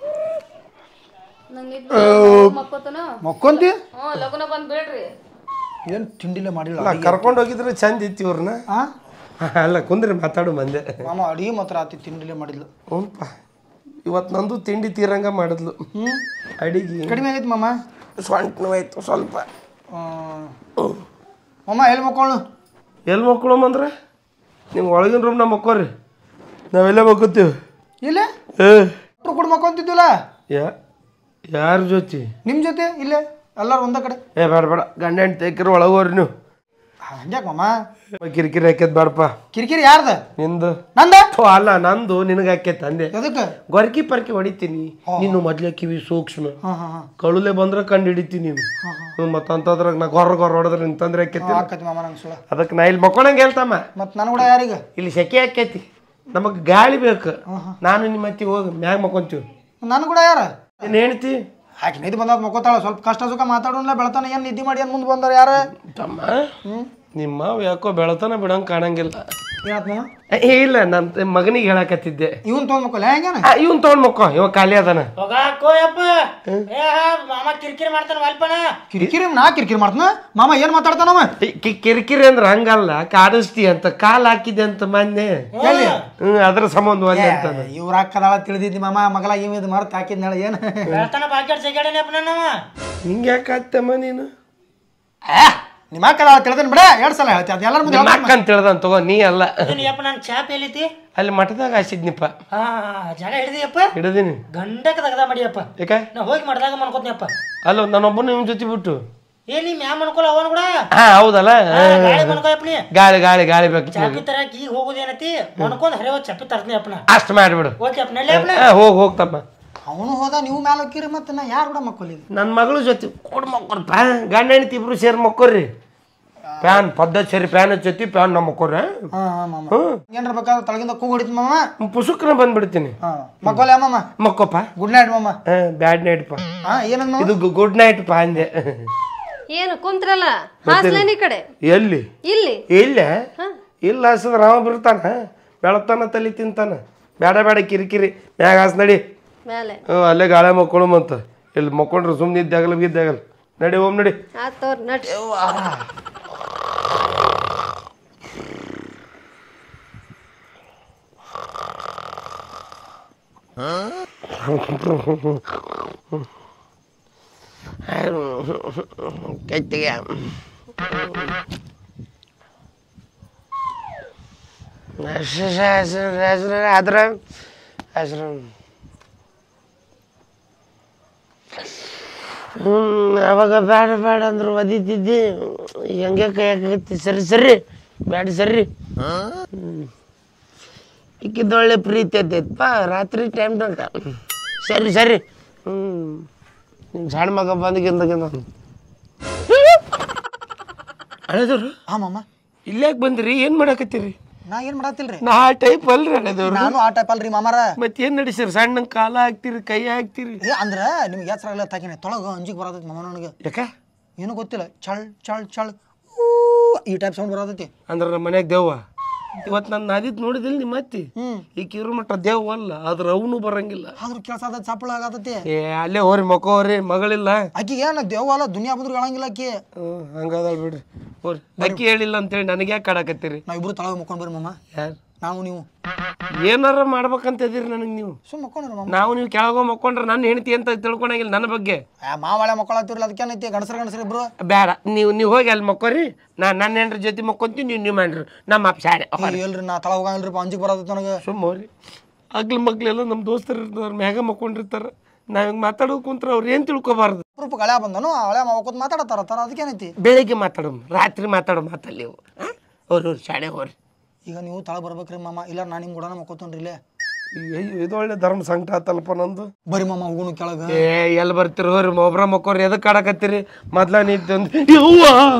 S1: ನಂಗೆ ಮಕ್ಕೋತನ
S2: ಮಕ್ಕೊಂತಿ
S1: ಹ್ಞೂ ಲಗುನ ಬಂದ್ ಬಿಡ್ರಿ
S2: ಏನ್ ತಿಂಡಿಲೆ ಮಾಡಿಲ್ಲ
S3: ಅಲ್ಲ ಕರ್ಕೊಂಡು ಹೋಗಿದ್ರೆ ಚಂದ ಇತ್ತು ಇವ್ರನ್ನ
S2: ಆ
S3: ಅಲ್ಲ ಕುಂದ್ರಿ ಮಾತಾಡು ಮಂದೆ
S2: ಮಾಮ ಅಡಿಗೆ ಮಾತ್ರ ಆತಿ ತಿಂಡಿಲೆ ಮಾಡಿದ್ಲು
S3: ಹ್ಞೂಪ್ಪ ಇವತ್ತು ನಂದು ತಿಂಡಿ ತೀರಂಗ ಮಾಡಿದ್ಲು ಅಡಿಗೆ
S2: ಕಡಿಮೆ ಆಗೈತಿ ಮಾಮ
S3: ಸೊಂಟ ನೋವಾಯ್ತು ಸ್ವಲ್ಪ
S2: ಆ, ಮಾಮ ಎಲ್ಲಿ ಮಕ್ಕೊಳ್ಳು
S3: ಎಲ್ಲಿ ಮಕ್ಕಳಂದ್ರೆ ನಿಮ್ಗೆ ಒಳಗಿನ ರೂಮ್ ನಮ್ಮ ಮಕ್ಕೋರಿ ನಾವೆಲ್ಲ ಮಕ್ಕೋತೀವಿ
S2: ಇಲ್ಲೇ
S3: ಏ
S2: ಒಬ್ರು ಕೂಡ ಮಕ್ಕೊಂತಿದ್ದಿಲ್ಲ
S3: ಯಾ ಯಾರ ಜೊತೆ
S2: ನಿಮ್ಮ ಜೊತೆ ಇಲ್ಲೇ ಎಲ್ಲರೂ ಒಂದ ಕಡೆ
S3: ಏ ಬೇಡ ಬೇಡ ಗಂಡ ಹೆಂಡ್ತಿ ತೆಕ್ಕಿರ ಒಳಗೋರಿ ನೀವು
S2: ಹಂಗ್ಯಾಕೆ ಮಾಮ
S3: ಕಿರಿಕಿರಿ ಹಾಕ್ಯದ ಬೇಡಪ್ಪ
S2: ಕಿರಿಕಿರಿ ಯಾರ್ದ
S3: ನಿಂದು
S2: ನಂದ
S3: ಥೋ, ಅಲ್ಲ ನಂದು ನಿನಗೆ ಹಾಕ್ಯತ ಅಂದೆ
S2: ಎದಕ್ಕೆ
S3: ಗೊರ್ಕಿ ಪರ್ಕಿ ಹೊಡಿತೀನಿ ನೀನು ಮೊದ್ಲೇ ಕಿವಿ ಸೂಕ್ಷ್ಮ
S2: ಹಾಂ ಹಾಂ ಹಾಂ
S3: ಕಳುಲೆ ಬಂದ್ರೆ ಕಂಡು ಹಿಡಿತೀನಿ ನೀನು ಹ್ಞೂ ಮತ್ತೆ ಅಂತದ್ರಾಗ ನಾ ಗೊರ್ರ ಗೊರ್ರ ಹೊಡೆದ್ರೆ ನಿನ್ ತಂದ್ರೆ ಹಾಕ್ಯತಿ
S2: ಆಕತಿ ಮಾಮ ನಂಗೆ ಸುಳ
S3: ಅದಕ್ಕೆ ನಾ ಇಲ್ಲಿ ಮಕ್ಕೊಳಂಗೆ ಹೇಳ್ತಮ್ಮ
S2: ಮತ್ತು ನಾನು ಕೂಡ ಯಾರಿಗೆ
S3: ಇಲ್ಲಿ ಸೆಕೆ ಹಾಕೈತಿ ನಮಗೆ ಗಾಳಿ ಬೇಕು ನಾನು ನಿಮ್ಮ ಅತ್ತಿ ಹೋಗಿ ಮ್ಯಾಗ ಮಕ್ಕೊಂತೀವಿ
S2: ನಾನು ಕೂಡ ಯಾರ
S3: ಏನು ಹೇಳ್ತಿ
S2: ಆಕೆ ನಿದ್ದೆ ಬಂದಾಗ ಮಕ್ಕೋತಾಳ ಸ್ವಲ್ಪ ಕಷ್ಟ ಸುಖ ಮಾತಾಡೋಣ ಬೆಳತಾನ ಏನು ನಿದ್ದೆ ಮಾಡಿ ಏನು ಮುಂದೆ ಬಂದಾರ ಯಾರ
S3: ತಮ್ಮ ನಿಮ್ಮ ಮಾವ ಯಾಕೋ ಬೆಳತನ ಬಿಡಂಗೆ ಕಾಣಂಗಿಲ್ಲ
S2: ಏನಾತ್ ಮಾಮ
S3: ಏ ಇಲ್ಲ ನನ್ನ ಮಗನಿಗೆ ಹೇಳಕತ್ತಿದ್ದೆ
S2: ಇವನ್ ತೊಗೊಂಡ್ ಮಕ್ಕಳು ಹೆಂಗೇನ
S3: ಇವನ್ ತೊಗೊಂಡ್ ಮಕ್ಕೋ ಇವ ಖಾಲಿ ಅದಾನ
S5: ಹೋಗಾಕೋಯಪ್ಪ ಏ ಮಾಮ ಕಿರಿಕಿರಿ ಮಾಡ್ತಾನ ಮಲ್ಪನ
S2: ಕಿರಿಕಿರಿ ನಾ ಕಿರಿಕಿರಿ ಮಾಡ್ತಾನ ಮಾಮ ಏನ್ ಮಾತಾಡ್ತಾನವ
S3: ಈ ಕಿ- ಕಿರಿಕಿರಿ ಅಂದ್ರೆ ಹಂಗಲ್ಲ ಕಾಡಿಸ್ತಿ ಅಂತ ಕಾಲ್ ಹಾಕಿದೆ ಅಂತ ಮೊನ್ನೆ
S2: ಎಲ್ಲಿ
S3: ಹ್ಮ್ ಅದ್ರ ಸಂಬಂಧ ಒಂದೇ ಅಂತ
S2: ಇವ್ರ ಅಕ್ಕದಾಳ ತಿಳಿದಿದ್ದಿ ಮಾಮ ಮಗಳ ಇವ್ ಇದು ಮರ್ತ್ ಹಾಕಿದ್ನಾಳ ಏನ್
S5: ಬೆಳ್ತಾನ ಬಾಕ್ಯಾಡ್ ಸಿಗಾಡೇನಪ್ಪ ನನ್ನವ
S3: ಹಿಂಗೆ ಯಾಕೆ ಆಗ್ತಮ್ಮ ನೀನು
S2: ಆ, ನಿಮ್ಮ ಅಕ್ಕದಾಳ ತಿಳಿದನ್ ಬಿಡ ಎರಡ್ ಸಲ ಹೇಳ್ತಿ ಅದ್ ಎಲ್ಲರ ಮುಂದೆ
S3: ನಿಮ್ಮ ಅಕ್ಕ ಅಂತ ಹೇಳ್ದಾನ ತಗೋ ನೀ ಅಲ್ಲ
S5: ಇದನ್ನ ಯಪ್ಪ ನಾನು ಚಾಪ್ ಎಲ್ಲಿತಿ
S3: ಅಲ್ಲಿ ಮಠದಾಗ ಹಾಸಿದ್ನಿಪ್ಪ
S5: ಹಾ ಜಾಗ ಹಿಡಿದಿಯಪ್ಪ
S3: ಹಿಡಿದೀನಿ
S5: ಗಂಡಕ್ಕೆ ತಗದ ಮಾಡಿಯಪ್ಪ
S3: ಯಾಕೆ
S5: ನಾ ಹೋಗಿ ಮಾಡ್ದಾಗ ಮನ್ಕೋತ್ನಪ್ಪ
S3: ಅಲ್ಲ ನಾನೊಬ್ಬನ ನಿಮ್ ಜೊತೆ ಬಿಟ್ಟು
S5: ಏ ನೀ ಮ್ಯಾ ಮನ್ಕೊಲ್ಲ ಅವನ್ ಕೂಡ
S3: ಹಾ ಹೌದಲ್ಲ
S5: ಹಾ, ಗಾಳಿ ಮನ್ಕೋಯಪ್ಪ ನೀ
S3: ಗಾಳಿ ಗಾಳಿ ಗಾಳಿ ಬೇಕು
S5: ಚಾಪಿ ತರಕ್ ಈಗ ಹೋಗುದೇನತಿ ಮನ್ಕೊಂಡ್ ಹರಿವ ಚಾಪಿ ತರ್ತೀನಿ ಅಪ್ಪನ
S3: ಅಷ್ಟು ಮಾಡಿಬಿಡು
S5: ಓಕೆ ಅಪ್ಪ ನಳ್ಳಿ ಅಪ್ಪನ
S3: ಹಾ ಹೋಗಿ ಹೋಗ್ತಮ್ಮ
S2: ಅವನು ಹೋದ ನೀವು ಮ್ಯಾಲ ಹೋಗಿರಿ ಮತ್ತೆ ನಾ ಯಾರು ಕೂಡ ಮಕ್ಕಳಿದ್ವಿ
S3: ನನ್ನ ಮಗಳ ಜೊತೆ ಕೊಡ್ ಮಕ್ಕೊರ್ಪ ಗಂಡ ಹೆಂಡತಿ ಇಬ್ರು ಸೇರಿ ಮಕ್ಕೋರಿ ಪ್ಯಾನ್ ಪದ್ಧತಿ ಸೇರಿ ಪ್ಯಾನ್ ಹಚ್ಚತಿ ಪ್ಯಾನ್ ನಮ್ಮ ಮಕ್ಕೋರ
S2: ಹಾ ಹಾ ಮಾಮ ಏನ್ರ ಬೇಕಾದ್ರೆ ತಳಗಿಂದ ಕೂಗ್ ಹೊಡಿತ ಮಾಮ
S3: ಪುಸುಕ್ನ ಬಂದ್ಬಿಡ್ತೀನಿ
S2: ಹಾ ಮಕ್ಕೊಲ್ಲ ಮಾಮ
S3: ಮಕ್ಕೋಪ
S2: ಗುಡ್ ನೈಟ್ ಮಾಮ
S3: ಬ್ಯಾಡ್ ನೈಟ್ ಪಾ
S2: ಹಾ ಏನಂದ ಮಾಮ
S3: ಇದು ಗುಡ್ ನೈಟ್ ಪಾ ಅಂದೆ
S4: ಏನು ಕುಂತ್ರಲ್ಲ ಹಾಸ್ಲೇನ್ ಈ ಕಡೆ
S3: ಎಲ್ಲಿ
S4: ಇಲ್ಲಿ
S3: ಇಲ್ಲ ಇಲ್ಲ ಹಸಿದ್ರೆ ರಾಮ ಬಿರ್ತಾನ ಬೆಳತಾನ ತಲಿ ತಿಂತಾನ ಬೇಡ ಬೇಡ ಕಿರಿಕಿರಿ ಮ್ಯಾಗ ಹಾಸ್ ನಡಿ
S4: ಮೇಲೆ
S3: ಹ್ಞೂ ಅಲ್ಲೇ ಗಾಳಿ ಮಕ್ಕಳು ಅಂತ ಇಲ್ಲಿ ಮಕ್ಕೊಂಡ್ರೆ ಸುಮ್ಮನೆ ಇದ್ದಾಗಲ್ಲ ಬಿದ್ದಾಗಲ್ಲ ನಡಿ ಓಮ್ ನಡಿ
S4: ಆತ್ ತೋರ್ ನಡ್ರಿ
S3: ಕೈತಿಗೆ ಆದ್ರೆ ಹೆಸ್ರು ಹ್ಞೂ ಅವಾಗ ಬೇಡ ಬೇಡ ಅಂದ್ರು ಒದಿತಿದ್ದಿ ಹೆಂಗೆ ಕೈ ಹಾಕೈತಿ ಸರಿ ಸರಿ ಬೇಡ ಸರಿ ಇಕ್ಕಿದ್ದೊಳ್ಳೆ ಪ್ರೀತಿ ಐತೈತಪ್ಪ ರಾತ್ರಿ ಟೈಮ್ ತನಕ ಸರಿ ಸರಿ ಹ್ಞೂ ನಿಮ್ಮ ಸಣ್ಣ ಮಗ ಬಂದ್ಗಿಂದಗಿಂದ ಅಳೆದವ್ರು
S2: ಹಾ ಮಾಮ
S3: ಇಲ್ಲಾಕ್ ಬಂದ್ರಿ ಏನು ಮಾಡಕತ್ತೀರಿ
S2: ನಾ ಏನ್ ಮಾಡತ್ತಿಲ್ರಿ
S3: ನಾ ಆ ಟೈಪ್ ಅಲ್ರಿ ಅಳೆದವ್ರು
S2: ನಾನು ಆ ಟೈಪ್ ಅಲ್ರಿ ಮಾಮಾರ
S3: ಮತ್ತೆ ಏನು ನಡೆಸಿರಿ ಸಣ್ಣ ಕಾಲ ಹಾಕ್ತೀರಿ ಕೈ ಹಾಕ್ತೀರಿ
S2: ಏ ಅಂದ್ರ ನಿಮ್ಗೆ ಹೆಸರು ಎಲ್ಲ ತಾಕಿನಿ ತೊಳಗ ಅಂಜಿಗೆ ಬರತೈತಿ ಮಾಮ ನನಗೆ
S3: ಯಾಕ
S2: ಏನೂ ಗೊತ್ತಿಲ್ಲ ಚಳ್ ಚಳ್ ಚಳ್ ಊ, ಈ ಟೈಪ್ ಸೌಂಡ್ ಬರತೈತಿ
S3: ಅಂದ್ರೆ ನಮ್ಮ ಮನ್ಯಾಗ ದೇವ್ವ ಇವತ್ತು ನನ್ನ ನಾದಿದ್ ನೋಡಿದಿಲ್ಲ ನಿಮ್ಮ ಅತ್ತಿ
S2: ಹ್ಮ್
S3: ಈ ಕಿರು ಮಟ್ಟ ದೇವ್ ಅಲ್ಲ ಆದ್ರೆ ಅವನು ಬರಂಗಿಲ್ಲ
S2: ಆದ್ರೂ ಕೆಲಸ ಆದ ಚಪ್ಪಳ ಆಗತೈತಿ
S3: ಏ ಅಲ್ಲೇ ಹೋರಿ ಮಕ್ಕೋರಿ ಮಗಳಿಲ್ಲ
S2: ಆಕಿ ಏನ ದೇವಲ್ಲ ದುನಿಯಾ ಬಂದ್ರು ಹೇಳಂಗಿಲ್ಲ ಆಕಿ
S3: ಹ್ಞೂ ಹಂಗದ ಬಿಡ್ರಿ ಹೋರಿ ಅಕ್ಕಿ ಹೇಳಿಲ್ಲ ಅಂತೇಳಿ ನನಗೆ ಯಾಕೆ ಕಾಡಕತ್ತೀರಿ
S2: ನಾವ್ ಇಬ್ರು ತಳಗ ಮುಕ್ಕೊಂಡ್ ಬರ್ರಿ ಮಾಮ
S3: ಯಾರು
S2: ನಾವು ನೀವು
S3: ಏನಾರ ಮಾಡ್ಬೇಕಂತ ಇದೀರಿ ನನಗೆ ನೀವು
S2: ಸುಮ್ ಮಕ್ಕೊಂಡ್ರಿ ಮಾಮ
S3: ನಾವು ನೀವು ಕೆಳಗೋ ಮಕ್ಕೊಂಡ್ರೆ ನನ್ನ ಹೆಂಡತಿ ಅಂತ ತಿಳ್ಕೊಳಂಗಿಲ್ಲ ನನ್ನ ಬಗ್ಗೆ
S2: ಆ ಮಾವಾಳೆ ಮಕ್ಕಳಾಗ್ತಿರಲ್ಲ ಅದಕ್ಕೇನೈತಿ ಗಣಸರ ಗಣಸರ ಇಬ್ರು
S3: ಬೇಡ ನೀವು ನೀವು ಹೋಗಿ ಅಲ್ಲಿ ಮಕ್ಕೋರಿ ನಾ ನನ್ನ ಹೆಂಡ್ರ ಜೊತೆ ಮಕ್ಕೊಂತೀನಿ ನೀವು ನೀವು ಮಾಡ್ರಿ ನಮ್ಮ ಅಪ್ಪ ಸಾಡೆ
S2: ಏ, ಇಲ್ರಿ ನಾ ತಳ ಹೋಗಂಗಿಲ್ರಿ ಅಂಜಿಗೆ ಬರತೈತಿ ನನಗೆ
S3: ಸುಮ್ಮ ಹೋರಿ ಅಗ್ಲ ಮಕ್ಳೆಲ್ಲ ನಮ್ಮ ದೋಸ್ತರು ಇರ್ತಾರೆ ಮ್ಯಾಗ ಮಕ್ಕೊಂಡಿರ್ತಾರೆ ನಾವು ಹಿಂಗೆ ಮಾತಾಡೋದು ಕುಂತ್ರ ಅವ್ರು ಏನು ತಿಳ್ಕೊಬಾರ್ದು
S2: ರೂಪ ಹಳೆ ಬಂದನು ಆ ಹಳೆ ಮಾವಕ್ಕೂತ್ ಮಾತಾಡತ್ತಾರ ತರ ಅದಕ್ಕೇನೈತಿ
S3: ಬೆಳಿಗ್ಗೆ ಮಾತಾಡೋಮ್ ರಾತ್ರಿ ಮಾತಾಡೋ ಮಾತಲ್ಲಿ ಇವು ಅವ್ರು ಅವ್ರು ಶಾಣೆ ಹೋರಿ
S2: ಈಗ ನೀವು ತಳ ಬರ್ಬೇಕ್ರಿ ಮಾಮ ಇಲ್ಲ ನಾ ನಿಮ್ ಕೂಡ ಮಕ್ಕೋತೇನ್ರಿ ಇಲ್ಲೇ
S3: ಅಯ್ಯೋ ಇದು ಒಳ್ಳೆ ಧರ್ಮ ಸಂಕಟ ಆತಲ್ಪ ನಂದು
S2: ಬರಿ ಮಾಮ ಹೋಗುನು ಕೆಳಗ
S3: ಏ ಎಲ್ಲಿ ಬರ್ತೀರಿ ಹೋರಿ ಒಬ್ರ ಮಕ್ಕೋರಿ ಎದಕ್ಕೆ ಆಡಕತ್ತೀರಿ ಮೊದ್ಲ ನಿಂತಂದು ಯವ್ವ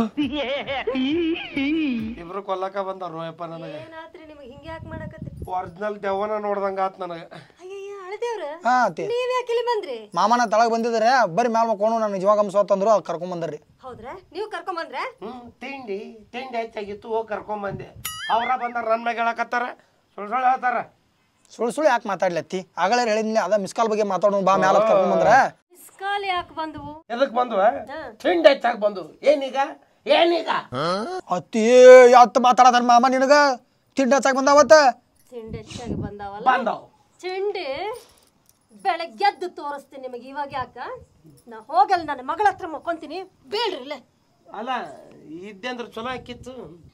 S3: ಇಬ್ರು ಕೊಲ್ಲಕ ಬಂದಾರ ಯಪ್ಪ ನನಗೆ
S4: ಏನಾತ್ರಿ ನಿಮಗೆ ಹಿಂಗೆ ಯಾಕೆ ಮಾಡಕತ್ರಿ
S3: ಒರಿಜಿನಲ್ ದೆವ್ವನ ನೋಡ್ದಂಗ ಆತ್ ನನಗೆ
S4: ಅಯ್ಯಯ್ಯ ಅಳದೇವ್ರ
S2: ಹಾ ಅತ್ತಿ
S4: ನೀವ್ ಯಾಕೆ ಇಲ್ಲಿ ಬಂದ್ರಿ
S2: ಮಾಮನ ತಳಗ ಬಂದಿದ್ದಾರೆ ಬರಿ ಮ್ಯಾಲ ಮಕ್ಕೊಂಡು ನಾನು ನಿಜವಾಗ ಅನ್ಸೋತಂದ್ರು ಅಲ್ಲಿ ಕರ್ಕೊಂಡ್ ಬಂದರ್ರಿ
S4: ಹೌದ್ರಾ ನೀವು ಕರ್ಕೊಂಬಂದ್ರ
S3: ಹ್ಮ್ ತಿಂಡಿ ತಿಂಡಿ ಹೆಚ್ಚಾಗಿತ್ತು ಹೋಗಿ ಕರ್ಕೊಂಬಂದೆ ಅವ್ರ ಬಂದಾರ ನನ್ನ ಮ್ಯಾಗ ಹೇಳಕತ್ತಾರ ಸುಳ್ಳು ಸುಳ್ಳು ಹೇಳ್ತಾರ
S2: ಸುಳ್ಳು ಸುಳ್ಳು ಯಾಕೆ ಮಾತಾಡ್ಲತ್ತಿ ಆಗಳೇ ಹೇಳಿದ್ನಿ ಅದ ಮಿಸ್ಕಾಲ್ ಬಗ್ಗೆ ಮಾತಾಡೋಣ ಬಾ ಮ್ಯಾಲ ಕರ್ಕೊಂಡ್ ಬಂದ್ರ
S4: ಇಸ್ಕಾಲ್ ಯಾಕೆ ಬಂದವು
S3: ಎದಕ್ ಬಂದ್ವ ತಿಂಡಿ ಹೆಚ್ಚಾಗಿ ಬಂದು ಏನೀಗ ಏನೀಗ
S2: ಅತ್ತಿ ಯಾವತ್ತು ಮಾತಾಡತಾರ ಮಾಮ ನಿನಗ ತಿಂಡಿ ಹಚ್ಚಾಕ ಬಂದಾವತ್ತ
S4: ತಿಂಡಿ ಹೆಚ್ಚಾಗಿ ಬಂದಾವಲ್ಲ
S3: ಬಂದವ್
S4: ತಿಂಡಿ ಬೆಳಗ್ಗೆದ್ದು ತೋರಿಸ್ತೀನಿ ನಿಮಗೆ ಇವಾಗ ಯಾಕ ನಾ ಹೋಗಲ್ಲ ನನ್ನ ಮಗಳ ಹತ್ರ ಮಕ್ಕೊಂತೀನಿ ಬೇಡ್ರಿ ಇಲ್ಲೇ
S3: ಅಲ್ಲ ಇದ್ದೆ ಅಂದ್ರೆ ಚಲೋ ಆಕಿತ್ತು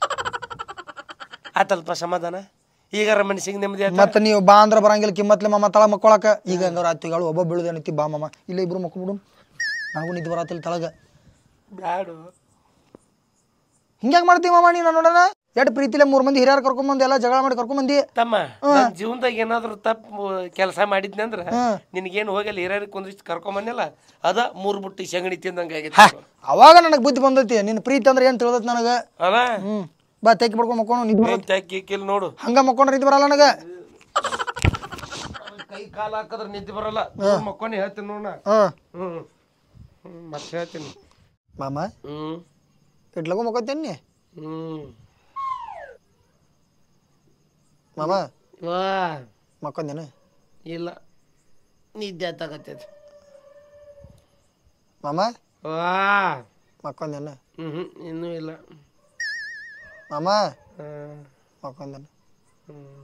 S3: ಆತಲ್ಪ ಸಮಾಧಾನ ಈಗಾರ ಮನಸ್ಸಿಗೆ ನೆಮ್ಮದಿ ಆಯ್ತಾ
S2: ಮತ್ತೆ ನೀವು ಬಾ ಅಂದ್ರೆ ಬರಂಗಿಲ್ಲ ಕಿಮ್ಮತ್ಲೆ ಮಾಮ ತಳ ಮಕ್ಕೊಳಕ ಈಗ ಹಂಗಾರ ಆತಿಗಳು ಒಬ್ಬ ಬೀಳುದೇನೈತಿ ಬಾ ಮಾಮ ಇಲ್ಲ ಇಬ್ರು ಮಕ್ಕೊಂಬಿಡು ನನಗೂ ನಿದ್ದೆ ಬರತ್ತಿಲ್ಲ ತಳಗ
S3: ಬ್ಯಾಡು
S2: ಹಿಂಗ್ಯಾಕ್ ಮಾಡ್ತೀವಿ ಮಾಮ ನೀನು ನೋಡೋಣ ಎಷ್ಟು ಪ್ರೀತಿಲೆ ಮೂರು ಮಂದಿ ಹಿರಿಯರು ಕರ್ಕೊಂಬಂದಿ ಎಲ್ಲ ಜಗಳ ಮಾಡಿ ಕರ್ಕೊಂಬಂದಿ
S3: ತಮ್ಮ ನನ್ನ ಜೀವನದಾಗ ಏನಾದ್ರು ತಪ್ಪು ಕೆಲಸ ಮಾಡಿದ್ನಿ ಅಂದ್ರ ನಿನಗೇನು ಹೋಗಲ್ಲ ಹಿರಿಯರಿಗೆ ಕುಂದ್ರಿಸಿ ಕರ್ಕೊಂಬಂದಿಲ್ಲ ಅದ ಮೂರ್ ಬುಟ್ಟಿ ಶಗಣಿ ತಿಂದಂಗ ಆಗೈತೆ
S2: ಅವಾಗ ನನಗೆ ಬುದ್ಧಿ ಬಂದೈತಿ ನಿನ್ನ ಪ್ರೀತಿ ಅಂದ್ರೆ ಏನು ತಿಳಿದೈತಿ ನನಗೆ
S3: ಅಲ್ಲ
S2: ಹ್ಞೂ ಬಾ ತೆಕ್ಕಿ ಪಡ್ಕೊಂಡು ಮಕ್ಕೊಂಡು ನಿದ್ದೆ ಬರ
S3: ತೆಕ್ಕಿ ಕಿಲ್ ನೋಡು
S2: ಹಂಗ ಮಕ್ಕೊಂಡ್ರೆ ನಿದ್ದೆ ಬರಲ್ಲ ನನಗೆ
S3: ಕೈ ಕಾಲು ಹಾಕಿದ್ರೆ ನಿದ್ದೆ ಬರಲ್ಲ ಮಕ್ಕೊನಿ ಹೇಳ್ತೀನಿ ನೋಡ
S2: ಹಾಂ
S3: ಹ್ಮ್ ಹ್ಮ್ ಮತ್ತೆ ಹೇಳ್ತೀನಿ
S2: ಮಾಮ
S3: ಹ್ಮ್
S2: ಇಟ್ಲಗು ಮಕ್ಕೋತೇನಿ
S3: ಹ್ಮ್
S2: ಮಾಮ
S3: ವಾ
S2: ಮಕ್ಕೊಂದೇನು
S3: ಇಲ್ಲ ನಿದ್ದೆ ತಗತ್ತೈತಿ
S2: ಮಾಮ
S3: ವಾ
S2: ಮಕ್ಕೊಂದೇನು
S3: ಹ್ಮ್ ಹ್ಮ್ ಇನ್ನೂ ಇಲ್ಲ
S2: ಮಾಮ
S3: ಹ್ಮ್
S2: ಮಕ್ಕೊಂದೇನು
S3: ಹ್ಮ್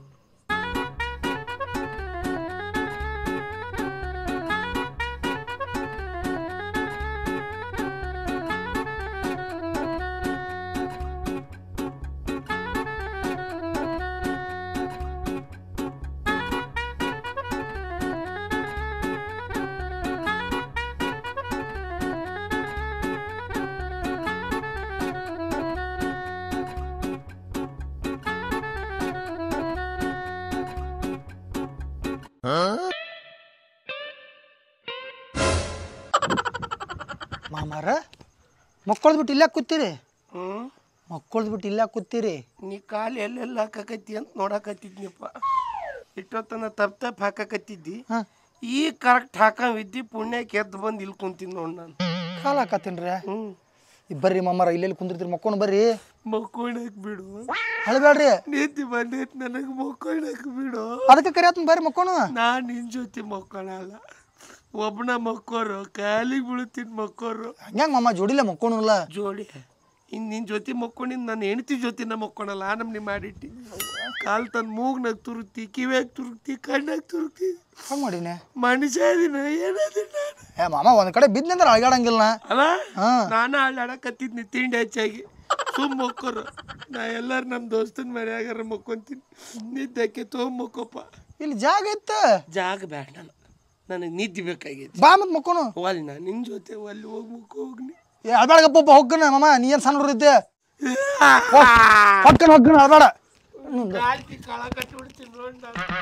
S2: ಮಾಮಾರ ಮಕ್ಕಳ್ದು ಬಿಟ್ಟು ಇಲ್ಲೇ ಕೂತೀರಿ
S3: ಹ್ಮ್
S2: ಮಕ್ಕಳ್ದು ಬಿಟ್ಟು ಇಲ್ಲೇ ಕೂತೀರಿ
S3: ನೀ ಕಾಲು ಎಲ್ಲೆಲ್ಲ ಹಾಕಕತ್ತಿ ಅಂತ ನೋಡಕತ್ತಿದ್ನಿಪ್ಪ ಇಷ್ಟೊತ್ತನ ತಪ್ಪ ತಪ್ಪ ಹಾಕಕತ್ತಿದ್ದಿ
S2: ಹಾಂ
S3: ಈ ಕರೆಕ್ಟ್ ಹಾಕವಿದ್ದಿ ಪುಣ್ಯಕ್ಕೆ ಎದ್ದು ಬಂದು ಇಲ್ಲಿ ಕುಂತೀನಿ ನೋಡಿ ನಾನು
S2: ಕಾಲ ಹಾಕತ್ತೀನಿ ರೀ
S3: ಹ್ಮ್
S2: ಬರ್ರಿ ಮಾಮಾರ ಇಲ್ಲೆಲ್ಲಿ ಕುಂದಿರ್ತೀರಿ ಮಕ್ಕೊಂಡು ಬರ್ರಿ
S3: ಮಕ್ಕೊಳಕ್ ಬಿಡು
S2: ಅಳಬೇಡ್ರಿ
S3: ನೀತಿ ಬಂದೈತಿ ನನಗೆ ಮಕ್ಕೊಳಕ್ ಬಿಡು
S2: ಅದಕ್ಕೆ ಕರಿಯತ್ನ ಬರ್ರಿ ಮಕ್ಕೋಣ
S3: ನಾನ್ ನಿನ್ ಜೊತೆ ಮಕ್ಕೊಳಲ್ಲ ಒಬ್ಬನ ಮಕ್ಕೋರು ಕಾಲಿಗೆ ಬೀಳ್ತೀನಿ ಮಕ್ಕೋರು
S2: ಹಂಗ್ಯಾಂಗ ಮಾಮ ಜೋಡಿಲ್ಲ ಮಕ್ಕೋಣಲ್ಲ
S3: ಜೋಡಿ ಇನ್ ನಿನ್ ಜೊತೆ ಮಕ್ಕೊಂಡಿದ್ ನನ್ನ ಹೆಂಡತಿ ಜೊತೆನ ಮಕ್ಕೊಳಲ್ಲ ಆ ನಮ್ನಿ ಮಾಡಿಟ್ಟಿ ಕಾಲ್ ತನ್ನ ಮೂಗ್ನಾಗ ತುರುಕ್ತಿ ಕಿವ್ಯಾಗ ತುರುಕ್ತಿ ಕಣ್ಣಾಗ ತುರುಕ್ತಿ
S2: ಹಂಗೆ ಮಾಡೀನಿ
S3: ಮನುಷ್ಯ ಇದೀನ ಏನದಿನ ನಾನು
S2: ಏ ಮಾಮ ಒಂದ್ ಕಡೆ ಬಿದ್ನಂದ್ರೆ ಅಳಗಾಡಂಗಿಲ್ಲ ನಾ.
S3: ಅಲ್ಲ
S2: ಹಾ.
S3: ನಾನು ಅಳ್ಳಾಡಕತ್ತಿದ್ನಿ ತಿಂಡಿ ಹೆಚ್ಚಾಗಿ ಸುಮ್ ಮಕ್ಕೋರು ನಾ ಎಲ್ಲಾರು ನಮ್ಮ ದೋಸ್ತನ ಮನ್ಯಾಗಾರ ಮಕ್ಕೊಂತೀನಿ ನಿದ್ದಕ್ಕೆ ತೊಗೊಂಡ್ ಮಕ್ಕೋಪ
S2: ಇಲ್ಲಿ ಜಾಗ ಇತ್ತ
S3: ಜಾಗ ಬೇಡ ನಾನು ನನಗೆ ನಿದ್ದೆ ಬೇಕಾಗೈತಿ
S2: ಬಾ ಮತ್ ಮಕ್ಕೋನು
S3: ಒಲ್ ನಾ ನಿನ್ ಜೊತೆ ಅಲ್ಲಿ ಹೋಗಿ ಮಕ್ಕೋ ಹೋಗ್ನಿ
S2: ಏ ಅಳ್ಬೇಡಗಪ್ಪ ಹೋಗ್ಗನ ಮಾಮ ನೀ ಏನ್ ಸಣ್ಣ ಹುಡುಗ್ರಿದ್ದೆ ಹೊಕ್ಕನ ಹೊಕ್ಕನ ಅಳ್ಬೇಡ
S3: ಕಾಳ ಕಟ್ಟಿ ಬಿಡ್ತೀನಿ ನೋಡಿ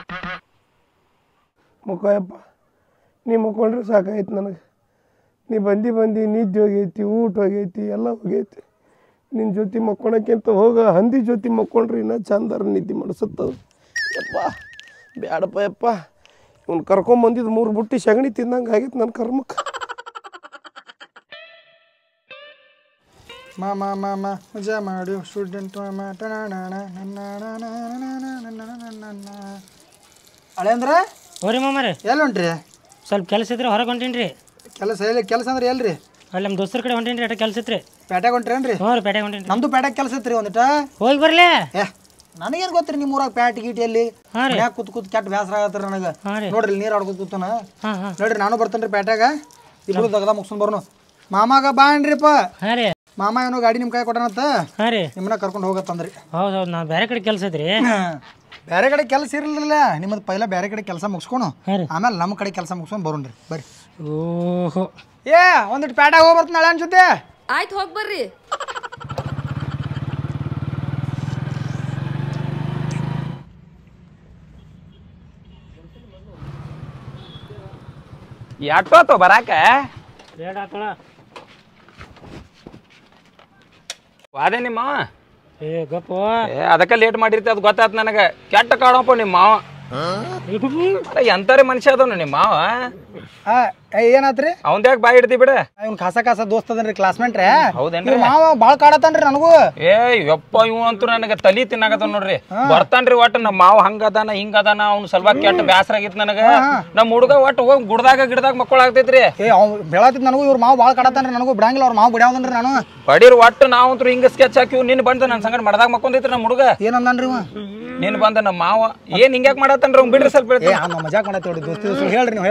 S3: ಮುಖಯಪ್ಪ ನೀ ಮುಕ್ಕೊಂಡ್ರೆ ಸಾಕಾಯ್ತು ನನಗೆ ನೀ ಬಂದು ಬಂದು ನಿದ್ದೆ ಹೋಗೈತಿ ಊಟ ಹೋಗೈತಿ ಎಲ್ಲ ಹೋಗೈತಿ ನಿನ್ನ ಜೊತೆ ಮಕ್ಕೊಳಕ್ಕಿಂತ ಹೋಗ ಹಂದಿ ಜೊತೆ ಮಕ್ಕೊಂಡ್ರೆ ಇನ್ನೂ ಚಂದಾರ ನಿದ್ದೆ ಮಾಡಿಸುತ್ತದ ಯಪ್ಪ ಬ್ಯಾಡಪ್ಪ ಯಪ್ಪ ಇವ್ನು ಕರ್ಕೊಂಬಂದಿದ್ದು ಮೂರು ಬುಟ್ಟಿ ಸಗಣಿ ತಿಂದಂಗೆ ಆಗೈತೆ ನನ್ನ ಕರ್ಮಕ್ಕೆ
S2: ಮಾಮ ಮಾಮ ಮಜಾ ಮಾಡು ಸ್ಟೂಡೆಂಟ್ ಮಾಮ ಹಳೆ ಅಂದ್ರೆ
S5: ಹೋರಿ ಮಾಮಾರಿ
S2: ಎಲ್ಲಿ ಹೊಂಟ್ರಿ
S5: ಸ್ವಲ್ಪ ಕೆಲಸ ಇದ್ರೆ ಹೊರಗೆ ಹೊಂಟೀನಿ ರೀ
S2: ಕೆಲಸ ಎಲ್ಲಿ ಕೆಲಸ ಅಂದ್ರೆ ಎಲ್ರಿ
S5: ಅಲ್ಲಿ ನಮ್ಮ ದೋಸ್ತರ ಕಡೆ ಹೊಂಟೀನಿ ರೀ ಅಟ ಕೆಲಸ ಇತ್ತು ರೀ
S2: ಪೇಟೆಗೆ ಹೊಂಟ್ರೇನ್ರಿ
S5: ಹ್ಞೂ ರೀ ಪೇಟೆಗೆ ಹೊಂಟೀನಿ
S2: ನಮ್ದು ಪೇಟೆಗೆ ಕೆಲಸ ಇತ್ರಿ ಒಂದಿಟ
S5: ಹೋಗಿ ಬರ್ಲೇ
S2: ಏ ನನಗೇನು ಗೊತ್ತ್ರಿ ನಿಮ್ಮ ಊರಾಗ ಪ್ಯಾಟ್ ಗೀಟಿ ಎಲ್ಲಿ
S5: ಹಾಂ ರೀ
S2: ಮನ್ಯಾಗ ಕೂತ್ ಕೂತ್ ಕೆಟ್ಟ ಬೇಸರ ಆಗತ್ರಿ ನನಗೆ
S5: ಹಾಂ ರೀ
S2: ನೋಡ್ರಿ ನೀರು ಆಡ್ಕೊತ ಕೂತಾನ
S5: ಹಾಂ ಹಾಂ
S2: ನೋಡ್ರಿ ನಾನು ಬರ್ತೇನೆ ರೀ ಪೇಟ್ಯಾಗ ಇಬ್ರು ದಗದ ಮುಗಿಸ್ಕೊಂಡ್ ಬರ್ನು ಮಾಮಾಗ ಬಾ ಅನ್ರಿಪ್ಪ
S5: ಹಾಂ ರೀ
S2: ಮಾಮ ಏನೋ ಗಾಡಿ ನಿಮ್ಮ ಕೈ ಕೊಟ್ಟನಂತ
S5: ಹಾಂ ರೀ
S2: ನಿಮ್ಮನ್ನ ಕರ್ಕೊಂಡು ಹೋಗತ್ತಂದ್ರಿ
S5: ಹೌದು ಹೌದು ನಾವು ಬೇರೆ ಕಡೆ ಕೆಲಸ ಐತ್ರಿ
S2: ಬೇರೆ ಕಡೆ ಕೆಲಸ ಇರಲಿಲ್ಲ ನಿಮ್ಮದು ಪೈಲ ಬೇರೆ ಕಡೆ ಕೆಲಸ ಮುಗಿಸ್ಕೊನು
S5: ಹಾಂ ರೀ
S2: ಆಮೇಲೆ ನಮ್ಮ ಕಡೆ ಕೆಲಸ ಮುಗಿಸ್ಕೊಂಡು ಬರೋಣ್ರಿ ಬರ್ರಿ
S5: ಓಹೋ
S2: ಏ ಒಂದಿಟ್ಟು ಪ್ಯಾಟಾಗ ಹೋಗಿ ಬರ್ತೀನಿ ನಾಳೆ ಜೊತೆ
S1: ಆಯ್ತು ಹೋಗಿ ಬರ್ರಿ
S6: ಎಷ್ಟೋತು ಬರಾಕ
S5: ಬೇಡ ಆತಳ
S6: ವಾದೆ ನಿಮ್ಮ ಮಾವ
S5: ಏ ಗಪ್ಪ
S6: ಏ ಅದಕ್ಕೆ ಲೇಟ್ ಮಾಡಿರ್ತಿ ಅದು ಗೊತ್ತಾತ್ ನನಗೆ ಕೆಟ್ಟ ಕಾಡಪ್ಪ ನಿಮ್ಮ ಮಾವ ಅಲ್ಲ, ಎಂತಾರೆ ಮನುಷ್ಯ ಅದನು ನಿಮ್ಮ ಮಾವ
S2: ಹಾ ಏನಾತ್ರಿ
S6: ಅವಂದ್ಯಾಕೆ ಬಾಯಿ ಹಿಡ್ದಿ ಬಿಡ
S2: ಇವ್ನು ಖಾಸ ಖಾಸ ದೋಸ್ತ ಅದನ್ರಿ ಕ್ಲಾಸ್ಮೇಟ್ರೆ
S6: ಹೌದೇನ್ರಿ?
S2: ಇವ್ರ ಮಾವ ಭಾಳ ಕಾಡತಾನ್ರಿ ನನಗೂ
S6: ಏ ಯಪ್ಪ ಇವ ಅಂತೂ ನನಗೆ ತಲಿ ತಿನ್ನಾಗತ್ತ ನೋಡ್ರಿ ಬರ್ತಾನ್ರಿ ಒಟ್ಟು ನಮ್ಮ ಮಾವ ಹಂಗದಾನ ಹಿಂಗದಾನ ಅವ್ನ ಸಲುವಾಗಿ ಕೆಟ್ಟ ಬ್ಯಾಸರ ಆಗಿತ್ತು ನನಗ ನಮ್ಮ ಹುಡುಗ ಒಟ್ಟು ಹೋಗಿ ಗುಡ್ದಾಗ ಗಿಡದಾಗ ಮಕ್ಕಳು ಆಗ್ತೈತ್ರಿ
S2: ಏ ಅವ್ ಬೆಳತಿದ್ ನನಗೂ ಇವ್ರ ಮಾವ ಭಾಳ ಕಾಡತಾನ್ರಿ ನನಗೂ ಬಿಡಂಗಿಲ್ಲ ಅವ್ರ ಮಾವ ಬಿಡ್ಯಾವದನ್ರಿ ನಾನು
S6: ಬಡೀರ್ ಒಟ್ಟು ನಾವಂತೂ ಹಿಂಗ ಸ್ಕೆಚ್ ಹಾಕಿವ್ ನಿನ್ ಬಂದ ನನ್ನ ಸಂಗಡ ಮಡದಾಗ ಮಕ್ಕೊಂದೈತ್ರಿ ನಮ್ಮ ಹುಡುಗ
S2: ಏನಂದನ್ರಿ ಇವ
S6: ನೀನ್ ಬಂದ ನಮ್ಮ ಮಾವ ಏನ್ ಹಿಂಗ್ಯಾಕ್ ಮಾಡತ್ತನ್ರಿ ಅವ್ನ್ ಬಿಡ್ರಿ ಸ್ವಲ್ಪ
S2: ಏ ಅಮ್ಮ ಮಜಾಕ್ ಮಾಡತ್ತೆ ನೋಡಿ ದೋಸ್ತಿ ದೋಸ್ತಿ ಹೇಳ್ರಿ ನೀವು ಹೇಳ್ರಿ ನೀವು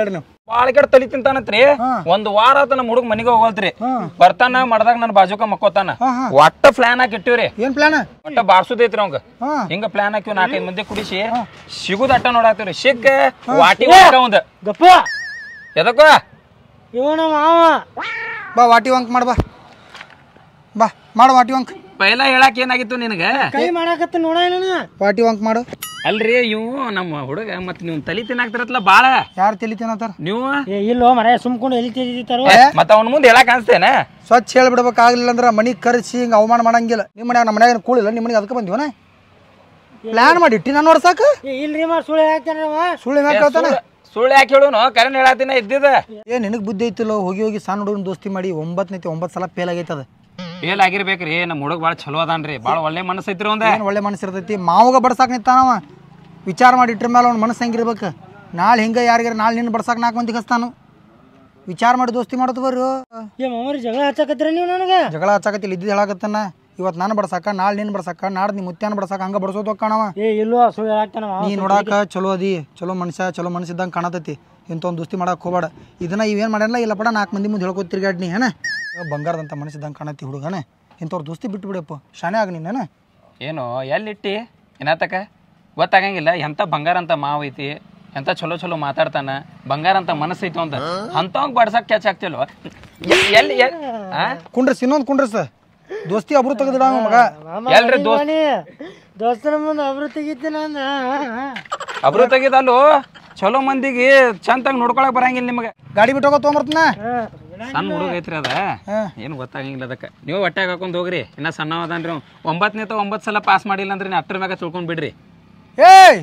S6: ಬಾಳ ಕೆಟ್ಟ ತಲಿ ತಿಂತಾನತ್ರಿ ಒಂದ್ ವಾರ ಆತ ನಮ್ಮ ಹುಡುಗ ಮನಿಗೆ ಹೋಗಲ್ತ್ರಿ ಬರ್ತಾನ ಮಾಡ್ದಾಗ ನನ್ನ ಬಾಜುಕ ಮಕ್ಕೋತಾನ ಒಟ್ಟ ಪ್ಲಾನ್ ಹಾಕಿ ಇಟ್ಟಿವ್ರಿ
S2: ಏನ್ ಪ್ಲಾನ್
S6: ಒಟ್ಟ ಬಾರ್ಸುದೈತ್ರಿ ಅವಂಗ
S2: ಹಾ.
S6: ಹಿಂಗ ಪ್ಲಾನ್ ಹಾಕಿವ್ ನಾಲ್ಕೈದು ಮಂದಿ ಕುಡಿಸಿ ಸಿಗುದ ಅಟ್ಟ ನೋಡಾಕ್ತಿವ್ರಿ ಸಿಕ್ಕ ವಾಟಿ ಒಂದ
S5: ಗಪ್ಪ
S6: ಎದಕ್ಕ
S5: ಇವನ ಮಾವ
S2: ಬಾ ವಾಟಿ ವಂಕ್ ಮಾಡ್ ಬಾ ಬಾ ಮಾಡು ವಾಟಿ ವಂಕ್
S6: ಪೈಲ ಹೇಳಕ್ ಏನಾಗಿತ್ತು ನಿನಗ
S5: ಕೈ ಮಾಡಾಕತ್ತ ನೋಡ ಇಲ್ಲ
S2: ವಾಟಿ ವಂಕ್ ಮಾಡು
S6: ಅಲ್ರಿ ಇವು ನಮ್ಮ ಹುಡುಗ ಮತ್ ನೀವು ತಲಿ ತಿನ್ನಾಕ್ತಿರತ್ಲ ಬಾಳ
S2: ಯಾರು ತಲಿ ತಿನ್ನತ್ತಾರ
S6: ನೀವು
S5: ಏ ಇಲ್ಲೋ ಮರ ಸುಮ್ಕೊಂಡು ಎಲ್ಲಿ ತಿಂದಿತ್ತಾರೋ
S6: ಮತ್ತ ಅವನ ಮುಂದೆ ಹೇಳಕ್ ಅನ್ಸ್ತೇನೆ
S2: ಸ್ವಚ್ಛ ಹೇಳ್ಬಿಡ್ಬೇಕಾಗ್ಲಿಲ್ಲ ಅಂದ್ರೆ ಮನಿಗೆ ಕರೆಸಿ ಹಿಂಗೆ ಅವಮಾನ ಮಾಡಂಗಿಲ್ಲ ನಿಮ್ಮ ಮನ್ಯಾಗ ನಮ್ಮ ಮನ್ಯಾಗ ಕೂಳಿಲ್ಲ ನಿಮ್ಮ ಮನೆಗೆ ಅದಕ್ಕೆ ಬಂದಿವನ ಪ್ಲಾನ್ ಮಾಡಿ ಇಟ್ಟಿ ನಾನು ನೋಡ್ಸಾಕ
S5: ಏ ಇಲ್ರಿ ಮಾರ್ ಸುಳ್ಳು ಹೇಳ್ತಾನವ
S2: ಸುಳ್ಳು ಮ್ಯಾಕ ಹೇಳ್ತಾನೆ
S6: ಸುಳ್ಳು ಯಾಕೆ ಹೇಳುನು ಕರೆನ್ ಹೇಳತ್ತಿನ ಇದ್ದಿದ
S2: ಏ ನಿನಗೆ ಬುದ್ಧಿ ಐತಿಲ್ಲೋ ಹೋಗಿ ಹೋಗಿ ಸಣ್ಣ ಹುಡುಗನ ದೋಸ್ತಿ ಮಾಡಿ ಒಂಬತ್ತನೇತಿ ಒಂಬತ್ತು ಸಲ ಫೇಲ್ ಆಗೈತೆ ಅದು
S6: ಫೇಲ್ ಆಗಿರ್ಬೇಕ್ರಿ ನಮ್ಮ ಹುಡುಗ ಬಾಳ ಚಲೋ ಅದಾನ್ರಿ ಬಾಳ ಒಳ್ಳೆ ಮನಸ್ಸು ಐತ್ರಿ ಒಂದ
S2: ಏನು ಒಳ್ಳೆ ಮನಸ್ಸು ಇರ್ತೈತಿ ಮಾವಾಗ ಬಡ್ಸಾಕ್ ನಿಂತಾನವ ವಿಚಾರ ಮಾಡಿ ಇಟ್ರ ಮೇಲೆ ಅವ್ನ ಮನಸ್ಸು ಹೆಂಗಿರ್ಬೇಕು ನಾಳೆ ಹಿಂಗೆ ಯಾರಿಗಾರ ನಾಳೆ ನಿನ್ನ ಬಡ್ಸಾಕ್ ನಾಲ್ಕು ಮಂದಿ ಕಸ್ತಾನು ವಿಚಾರ ಮಾಡಿ ದೋಸ್ತಿ ಮಾಡೋದು ಬರ್ರಿ
S5: ಏ ಮಾಮರಿ ಜಗಳ ಹಚ್ಚಕತ್ತೀರ ನೀವು ನನಗೆ
S2: ಜಗಳ ಹಚ್ಚಾಕತ್ತಿಲ್ಲ ಇದ್ದಿದ್ದು ಹೇಳಕತ್ತಾನ ಇವತ್ತು ನಾನು ಬಡ್ಸಾಕ ನಾಳೆ ನಿನ್ನ ಬಡ್ಸಾಕ ನಾಡ್ದು ನಿಮ್ಮ ಮುತ್ಯಾನ ಬಡ್ಸಾಕ ಹಂಗೆ ಬಡ್ಸೋದು ಕಾಣವ
S5: ಏ ಇಲ್ಲೋ ಸುಳ್ಳು ಹೇಳ್ತಾನವ
S2: ನೀ ನೋಡಾಕ ಚಲೋ ಅದಿ ಚಲೋ ಮನುಷ್ಯ ಚಲೋ ಮನಸ್ಸಿದ್ದಂಗೆ ಕಾಣತೈತಿ ಇಂಥವ್ನು ದೋಸ್ತಿ ಮಾಡಕ್ಕೆ ಹೋಗ್ಬೇಡ ಇದನ್ನ ಇವೇನು ಮಾಡ್ಯಾನಲ್ಲ ಇಲ್ಲ ಪಡ ನಾಲ್ಕು ಮಂದಿ ಮುಂದೆ ಹೇಳ್ಕೊತ ತಿರ್ಗಾಡ್ ನೀ ಏನ ಬಂಗಾರದಂತ ಮನಸ್ಸಿದ್ದಂಗೆ ಕಾಣತಿ ಹುಡುಗನ ಇಂಥವ್ರ ದೋಸ್ತಿ ಬಿಟ್ಟು ಬಿಡಪ್ಪ ಶಾನೆ ಆಗ ನೀನೇನ
S6: ಏನು ಎಲ್ಲಿಟ್ಟಿ ಏನತಕ ಗೊತ್ತಾಗಂಗಿಲ್ಲ ಎಂತ ಬಂಗಾರ ಅಂತ ಮಾವ ಐತಿ ಎಂತ ಚಲೋ ಚಲೋ ಮಾತಾಡ್ತಾನ ಬಂಗಾರ ಅಂತ ಮನಸ್ಸು ಐತಿ ಅಂತ ಅಂತವಂಗ ಬಡ್ಸಕ್ ಕ್ಯಾಚ್ ಆಗ್ತಿಲ್ವ ಎ- ಎಲ್ಲಿ ಎಲ್- ಆ?
S2: ಕುಂಡ್ರಸ್ ಇನ್ನೊಂದು ಕುಂಡ್ರಸ್ ದೋಸ್ತಿ ಅಬ್ರು ತೆಗೆದಿಡ ಮಗ
S6: ಎಲ್ರಿ ದೋಸ್ತ್
S5: ದೋಸ್ತರ ಮುಂದೆ ಅಬ್ರು ತೆಗಿತೀನಿ ಅಂದ
S6: ಅಬ್ರು ತೆಗಿದಲ್ಲೋ ಚಲೋ ಮಂದಿಗೆ ಚಂತಾಗ ನೋಡ್ಕೊಳಕ್ ಬರಂಗಿಲ್ಲ ನಿಮಗೆ
S2: ಗಾಡಿ ಬಿಟ್ಟು ಹೋಗೋ ತೊಗೊಂಬರ್ತನ
S6: ಸಣ್ಣ ಹುಡುಗ ಐತ್ರಿ ಅದ ಏನು ಗೊತ್ತಾಗಂಗಿಲ್ಲ ಅದಕ್ಕೆ ನೀವು ಹೊಟ್ಯಾಗ ಹಾಕೊಂಡ್ ಹೋಗ್ರಿ ಇನ್ನ ಸಣ್ಣ ಅದಾನ್ರಿ ಅವ ಒಂಬತ್ತನೇ ಒಂಬತ್ತು ಸಲ ಪಾಸ್ ಮಾಡಿಲ್ಲ ಅಂದ್ರೆ ನೀ ಅಟ್ರ ಮ್ಯಾಗ ತಿಳ್ಕೊಂಡ್ ಬಿಡ್ರಿ
S2: ಏಯ್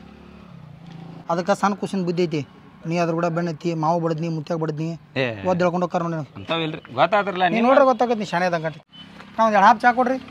S2: ಅದಕ್ಕೆ ಸಣ್ಣ ಕುಸಿನ ಬುದ್ಧಿ ಐತಿ ನೀ ಅದ್ರ ಕೂಡ ಬೆಣ್ಣೈತಿ ಮಾವು ಬಡದ್ನಿ ಮುತ್ಯಾಗ ಬಡದ್ನಿ
S6: ಏ
S2: ಓದ್ ಹೇಳ್ಕೊಂಡು ಹೋಗ್ತಾರ ನೋಡಿ
S6: ಅಂತಾವ್ ಇಲ್ರಿ ಗೊತ್ತಾದ್ರಲ್ಲ
S2: ನೀ
S6: ನೀವು
S2: ನೋಡ್ರಿ ಗೊತ್ತಾಗತ್ತೆ ನೀ ಶಾನೆ ಅದಂಗ ನಾವು ಒಂದು ಹಾಪ್ ಚಾ ಕೊಡ್ರಿ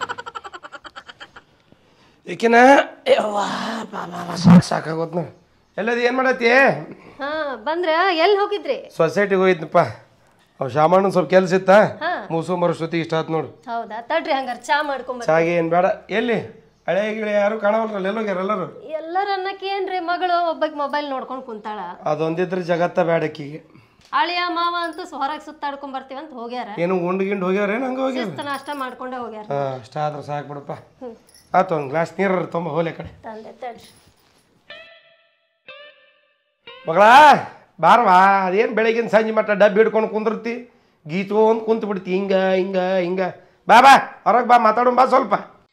S3: ಏಕೆನ ಸಾಕು ಸಾಕಾಗೋತ್ ನಾ ಎಲ್ಲದು ಏನು ಮಾಡತ್ತಿ
S4: ಹಾ ಬಂದ್ರ ಎಲ್ಲಿ ಹೋಗಿದ್ರಿ
S3: ಸೊಸೈಟಿಗೆ ಹೋಗಿದ್ನಪ್ಪ ಅವ್ ಶಾಮಣ್ಣ ಸ್ವಲ್ಪ ಕೆಲ್ಸ ಇತ್ತ ಮೂಸು ಮರಸ್ವತಿ ಇಷ್ಟ ಆತ್ ನೋಡು
S4: ಹೌದಾ ತಡ್ರಿ ಹಂಗಾರ ಚಾ ಮಾಡ್ಕೊಂಬ
S3: ಚಾಗಿ ಏನು ಬೇಡ ಎಲ್ಲಿ ಹಳೆ ಗಿಳೆ ಯಾರು ಕಾಣವಲ್ರಲ್ಲ ಎಲ್ಲೋಗ್ಯಾರ ಎಲ್ಲರೂ
S4: ಎಲ್ಲರ ಅನ್ನಕ್ಕೆ ಏನ್ರಿ ಮಗಳು ಒಬ್ಬಕ್ ಮೊಬೈಲ್ ನೋಡ್ಕೊಂಡ್ ಕುಂತಾಳ
S3: ಅದೊಂದಿದ್ರೆ ಜಗತ್ತ ಬೇಡಕ್ಕಿಗೆ
S4: ಅಳಿಯ ಮಾವ ಅಂತೂ ಹೊರಗೆ ಸುತ್ತಾಡ್ಕೊಂಡ್ ಬರ್ತೀವಂತ ಹೋಗ್ಯಾರ
S3: ಏನು ಉಂಡು ಗಿಂಡು ಹೋಗ್ಯಾರ ಏನು ಹಂಗೆ ಹೋಗ್ಯಾರ
S4: ಶಿಸ್ತು ನಾಷ್ಟ ಮಾಡ್ಕೊಂಡೇ ಹೋಗ್ಯಾರ
S3: ಹಾಂ ಅಷ್ಟ ಆದ್ರೆ ಸಾಕು ಬಿಡಪ್ಪ ಆತು ಒಂದು ಗ್ಲಾಸ್ ನೀರು ತುಂಬ ಹೋಲೆ ಕಡೆ
S4: ತಂದೆ ತಡ್ರಿ
S3: ಮಗಳ ಬಾರವಾ ಅದೇನು ಬೆಳಗಿನ ಸಂಜೆ ಮಟ್ಟ ಡಬ್ಬಿ ಹಿಡ್ಕೊಂಡು ಕುಂದಿರ್ತಿ ಗೀಚ್ಕೊಂಡ್ ಕುಂತು ಬಿಡ್ತಿ ಹಿಂಗ ಹಿಂಗ ಹಿಂಗ ಬಾ ಬಾ ಹೊರಗೆ ಬಾ ಮಾತಾಡೋಣ ಬಾ ಸ್ವಲ್ಪ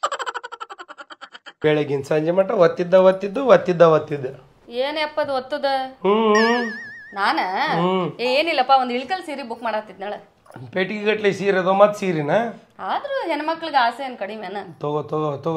S3: ಬೆಳಗಿನ ಸಂಜೆ ಮಟ್ಟ ಒತ್ತಿದ್ದ ಒತ್ತಿದ್ದು ಒತ್ತಿದ್ದ ಒತ್ತಿದ್ದ
S1: ಏನಪ್ಪ ಅದು ಒತ್ತದ
S3: ಹ್ಞೂ
S1: ನಾನ ಏ, ಏನಿಲ್ಲಪ್ಪ ಒಂದ್ ಇಳ್ಕಲ್ ಸೀರೆ ಬುಕ್ ಮಾಡತ್ತಿದ್ನಾಳ
S3: ಪೇಟಿಗೆ ಗಟ್ಲೆ ಸೀರೆ ಅದಾವ ಮತ್ತು ಸೀರೆನ
S1: ಆದ್ರೂ ಹೆಣ್ಮಕ್ಳಿಗೆ ಆಸೆ ಏನ್ ಕಡಿಮೆನ
S3: ತಗೋ ತಗೋ ತಗೋ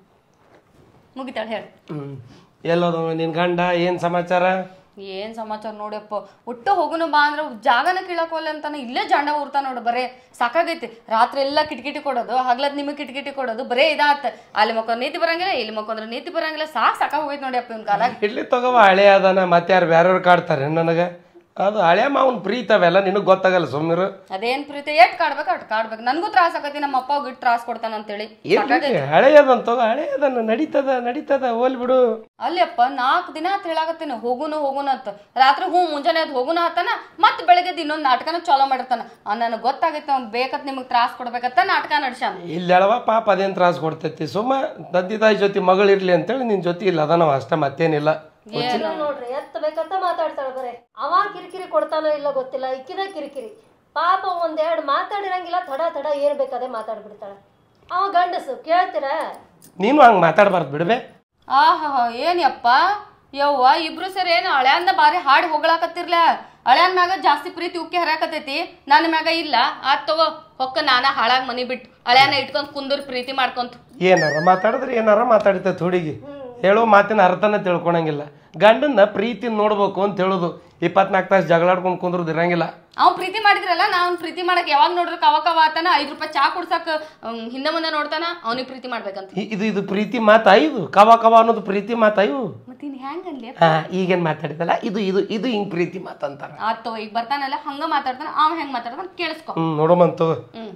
S1: ಮುಗಿತಾಳ ಹೇಳ
S3: ಹ್ಞೂ ಎಲ್ಲೋದು ನಿನ್ನ ಗಂಡ ಏನು ಸಮಾಚಾರ
S1: ಏನ್ ಸಮಾಚಾರ ನೋಡಪ್ಪ ಒಟ್ಟು ಹೋಗುನು ಬಾ ಅಂದ್ರೆ ಜಾಗನ ಕೀಳಕೋಲ್ಲ ಅಂತಾನೆ ಇಲ್ಲೇ ಜಾಂಡ ಊರ್ತಾ ನೋಡು ಬರೇ ಸಾಕಾಗೈತಿ ರಾತ್ರಿ ಎಲ್ಲ ಕಿಟಕಿಟಿ ಕೊಡೋದು ಹಗ್ಲತ್ ನಿಮಗೆ ಕಿಟಕಿಟಿ ಕೊಡೋದು ಬರೇ ಇದಾತ ಅಲ್ಲಿ ಮಕ್ಕೊಂದ್ ನೀತಿ ಬರಂಗಿಲ್ಲ ಇಲ್ಲಿ ಮಕ್ಕೊಂದ್ರ ನೀತಿ ಬರಂಗಿಲ್ಲ ಸಾಕ್ ಸಾಕಾಗ್ ಹೋಗೈತಿ ನೋಡಿ ಅಪ್ಪ ಇವ್ನ ಕಾಲಾಗ
S3: ಇಡ್ಲಿ ತಗೋವ ಹಳೆ ಅದಾನ ಮತ್ತೆ ಯಾರು ಬೇರೆಯವ್ರು ಕಾಡ್ತಾರೆ ನನಗೆ ಅದು ಹಳೆ ಮಾವನ್ ಪ್ರೀತಿ ಅವೆಲ್ಲ ನಿನಗೆ ಗೊತ್ತಾಗಲ್ಲ ಸುಮ್ಮನಿರು
S1: ಅದೇನ್ ಪ್ರೀತಿ ಎಟ್ ಕಾಡ್ಬೇಕು ಅಟ್ ಕಾಡ್ಬೇಕು ನನ್ಗೂ ತ್ರಾಸ ಆಗೈತಿ ನಮ್ಮ ಅಪ್ಪ ಗಿಟ್ ತ್ರಾಸ ಕೊಡ್ತಾನ ಅಂತೇಳಿ
S3: ಹಳೆ ಅದನ್ ತಗೋ ಹಳೆ ಅದನ್ನ ನಡೀತದ ನಡೀತದ ಹೋಲ್ ಬಿಡು
S1: ಅಲ್ಲಿ ಅಪ್ಪ ನಾಲ್ಕು ದಿನ ಅಂತ ಹೇಳಾಕತ್ತೀನಿ ಹೋಗುನು ಹೋಗುನು ಅಂತ ರಾತ್ರಿ ಹ್ಞೂ ಮುಂಜಾನೆ ಅದು ಹೋಗುನ ಹತ್ತಾನ ಮತ್ತೆ ಬೆಳಗ್ಗೆ ಇನ್ನೊಂದು ನಾಟಕನ ಚಾಲೋ ಮಾಡಿರ್ತಾನ ನನಗೆ ಗೊತ್ತಾಗೈತೆ ಅವ್ನು ಬೇಕತ್ ನಿಮಗೆ ತ್ರಾಸ ಕೊಡ್ಬೇಕಂತ ನಾಟಕ ನಡ್ಸ್ಯಾನ
S3: ಇಲ್ಲಿ ಅಳವ ಪಾಪ ಅದೇನು ತ್ರಾಸ ಕೊಡ್ತೈತಿ ಸುಮ್ಮ ತಂದೆ ತಾಯಿ ಜೊತೆ ಮಗಳಿರ್ಲಿ ಅಂತೇಳಿ ನಿನ್ನ ಜೊತೆ ಇಲ್ಲ ಅದ ನಾವು ಅಷ್ಟೇ ಮತ್ತೇನಿಲ್ಲ
S4: ನೋಡ್ರಿ ಎತ್ತ ಬೇಕಂತ ಮಾತಾಡ್ತಾಳ ಬರೇ ಅವ ಕಿರಿಕಿರಿ ಕೊಡ್ತಾನೋ ಇಲ್ಲ ಗೊತ್ತಿಲ್ಲ ಇಕ್ಕಿದ ಕಿರಿಕಿರಿ ಪಾಪ ಒಂದೆರಡು ಮಾತಾಡಿರಂಗಿಲ್ಲ ತಡ ತಡ ಏನ್ ಬೇಕಾದೆ ಮಾತಾಡ್ಬಿಡ್ತಾಳ ಅವ ಗಂಡಸು ಕೇಳ್ತೀರಾ
S3: ನೀನು ಹಂಗೆ ಮಾತಾಡಬಾರ್ದು ಬಿಡ್ಬೆ
S1: ಆಹಾ ಏನಪ್ಪ ಯವ್ವ ಇಬ್ರು ಸೇರಿ ಏನು ಹಳ್ಯಾಂದ ಬಾರಿ ಹಾಡಿ ಹೊಗಳಾಕತ್ತಿರ್ಲ ಹಳ್ಯಾನ್ ಮ್ಯಾಗ ಜಾಸ್ತಿ ಪ್ರೀತಿ ಉಕ್ಕಿ ಹರಾಕತೈತಿ ನನ್ನ ಮ್ಯಾಗ ಇಲ್ಲ ಆತ್ ತಗೋ ಹೊಕ್ಕ ನಾನ ಹಾಳಾಗ್ ಮನಿ ಬಿಟ್ಟು ಹಳ್ಯಾನ ಇಟ್ಕೊಂಡ್ ಕುಂದರ್ ಪ್ರೀತಿ ಮಾಡ್ಕೊಂತ
S3: ಏನಾರ ಮಾತಾಡಿದ್ರೆ ಏನಾರ ಮಾತಾಡ್ತೈತೆ ಹುಡುಗಿ ಹೇಳೋ ಮಾತಿನ ಅರ್ಥನ ತಿಳ್ಕೊಳಂಗಿಲ್ಲ ಗಂಡನ್ನ ಪ್ರೀತಿ ನೋಡ್ಬೇಕು ಅಂತ ಹೇಳೋದು ಇಪ್ಪತ್ನಾಲ್ಕು ತಾಸು ಜಗಳಾಡ್ಕೊಂಡು ಕುಂದ್ರದು ಇರಂಗಿಲ್ಲ
S1: ಅವ್ನ್ ಪ್ರೀತಿ ಮಾಡಿದ್ರಲ್ಲ ನಾ ಅವ್ನ್ ಪ್ರೀತಿ ಮಾಡಕ್ ಯಾವಾಗ ನೋಡ್ರ ಕವ ಕವ ಆತನ ಐದ್ ರೂಪಾಯಿ ಚಾ ಕುಡ್ಸಕ್ ಹ್ಮ್, ಹಿಂದೆ ಮುಂದೆ ನೋಡ್ತಾನ ಅವ್ನಿಗೆ ಪ್ರೀತಿ ಮಾಡ್ಬೇಕಂತ
S3: ಇ- ಇದು ಇದು ಪ್ರೀತಿ ಮಾತಾ ಇದು ಕವ ಕವ ಅನ್ನೋದು ಪ್ರೀತಿ ಮಾತಾ ಇವು
S1: ಮತ್ ಇನ್ ಹೆಂಗ್ ಅನ್ಲಿ
S3: ಹಾ ಈಗೇನು ಮಾತಾಡಿದಲ್ಲ ಇದು ಇದು ಇದು ಹಿಂಗೆ ಪ್ರೀತಿ ಮಾತಂತಾರ
S1: ಆತ್ ತಗೋ ಈಗ ಬರ್ತಾನಲ್ಲ ಹಂಗ ಮಾತಾಡ್ತಾನ ಅವ ಹೆಂಗ್ ಮಾತಾಡ್ತಾನ ಕೇಳಿಸ್ಕೊ
S3: ಹ್ಞೂ ನೋಡೋಮಂತು
S1: ಹ್ಮ್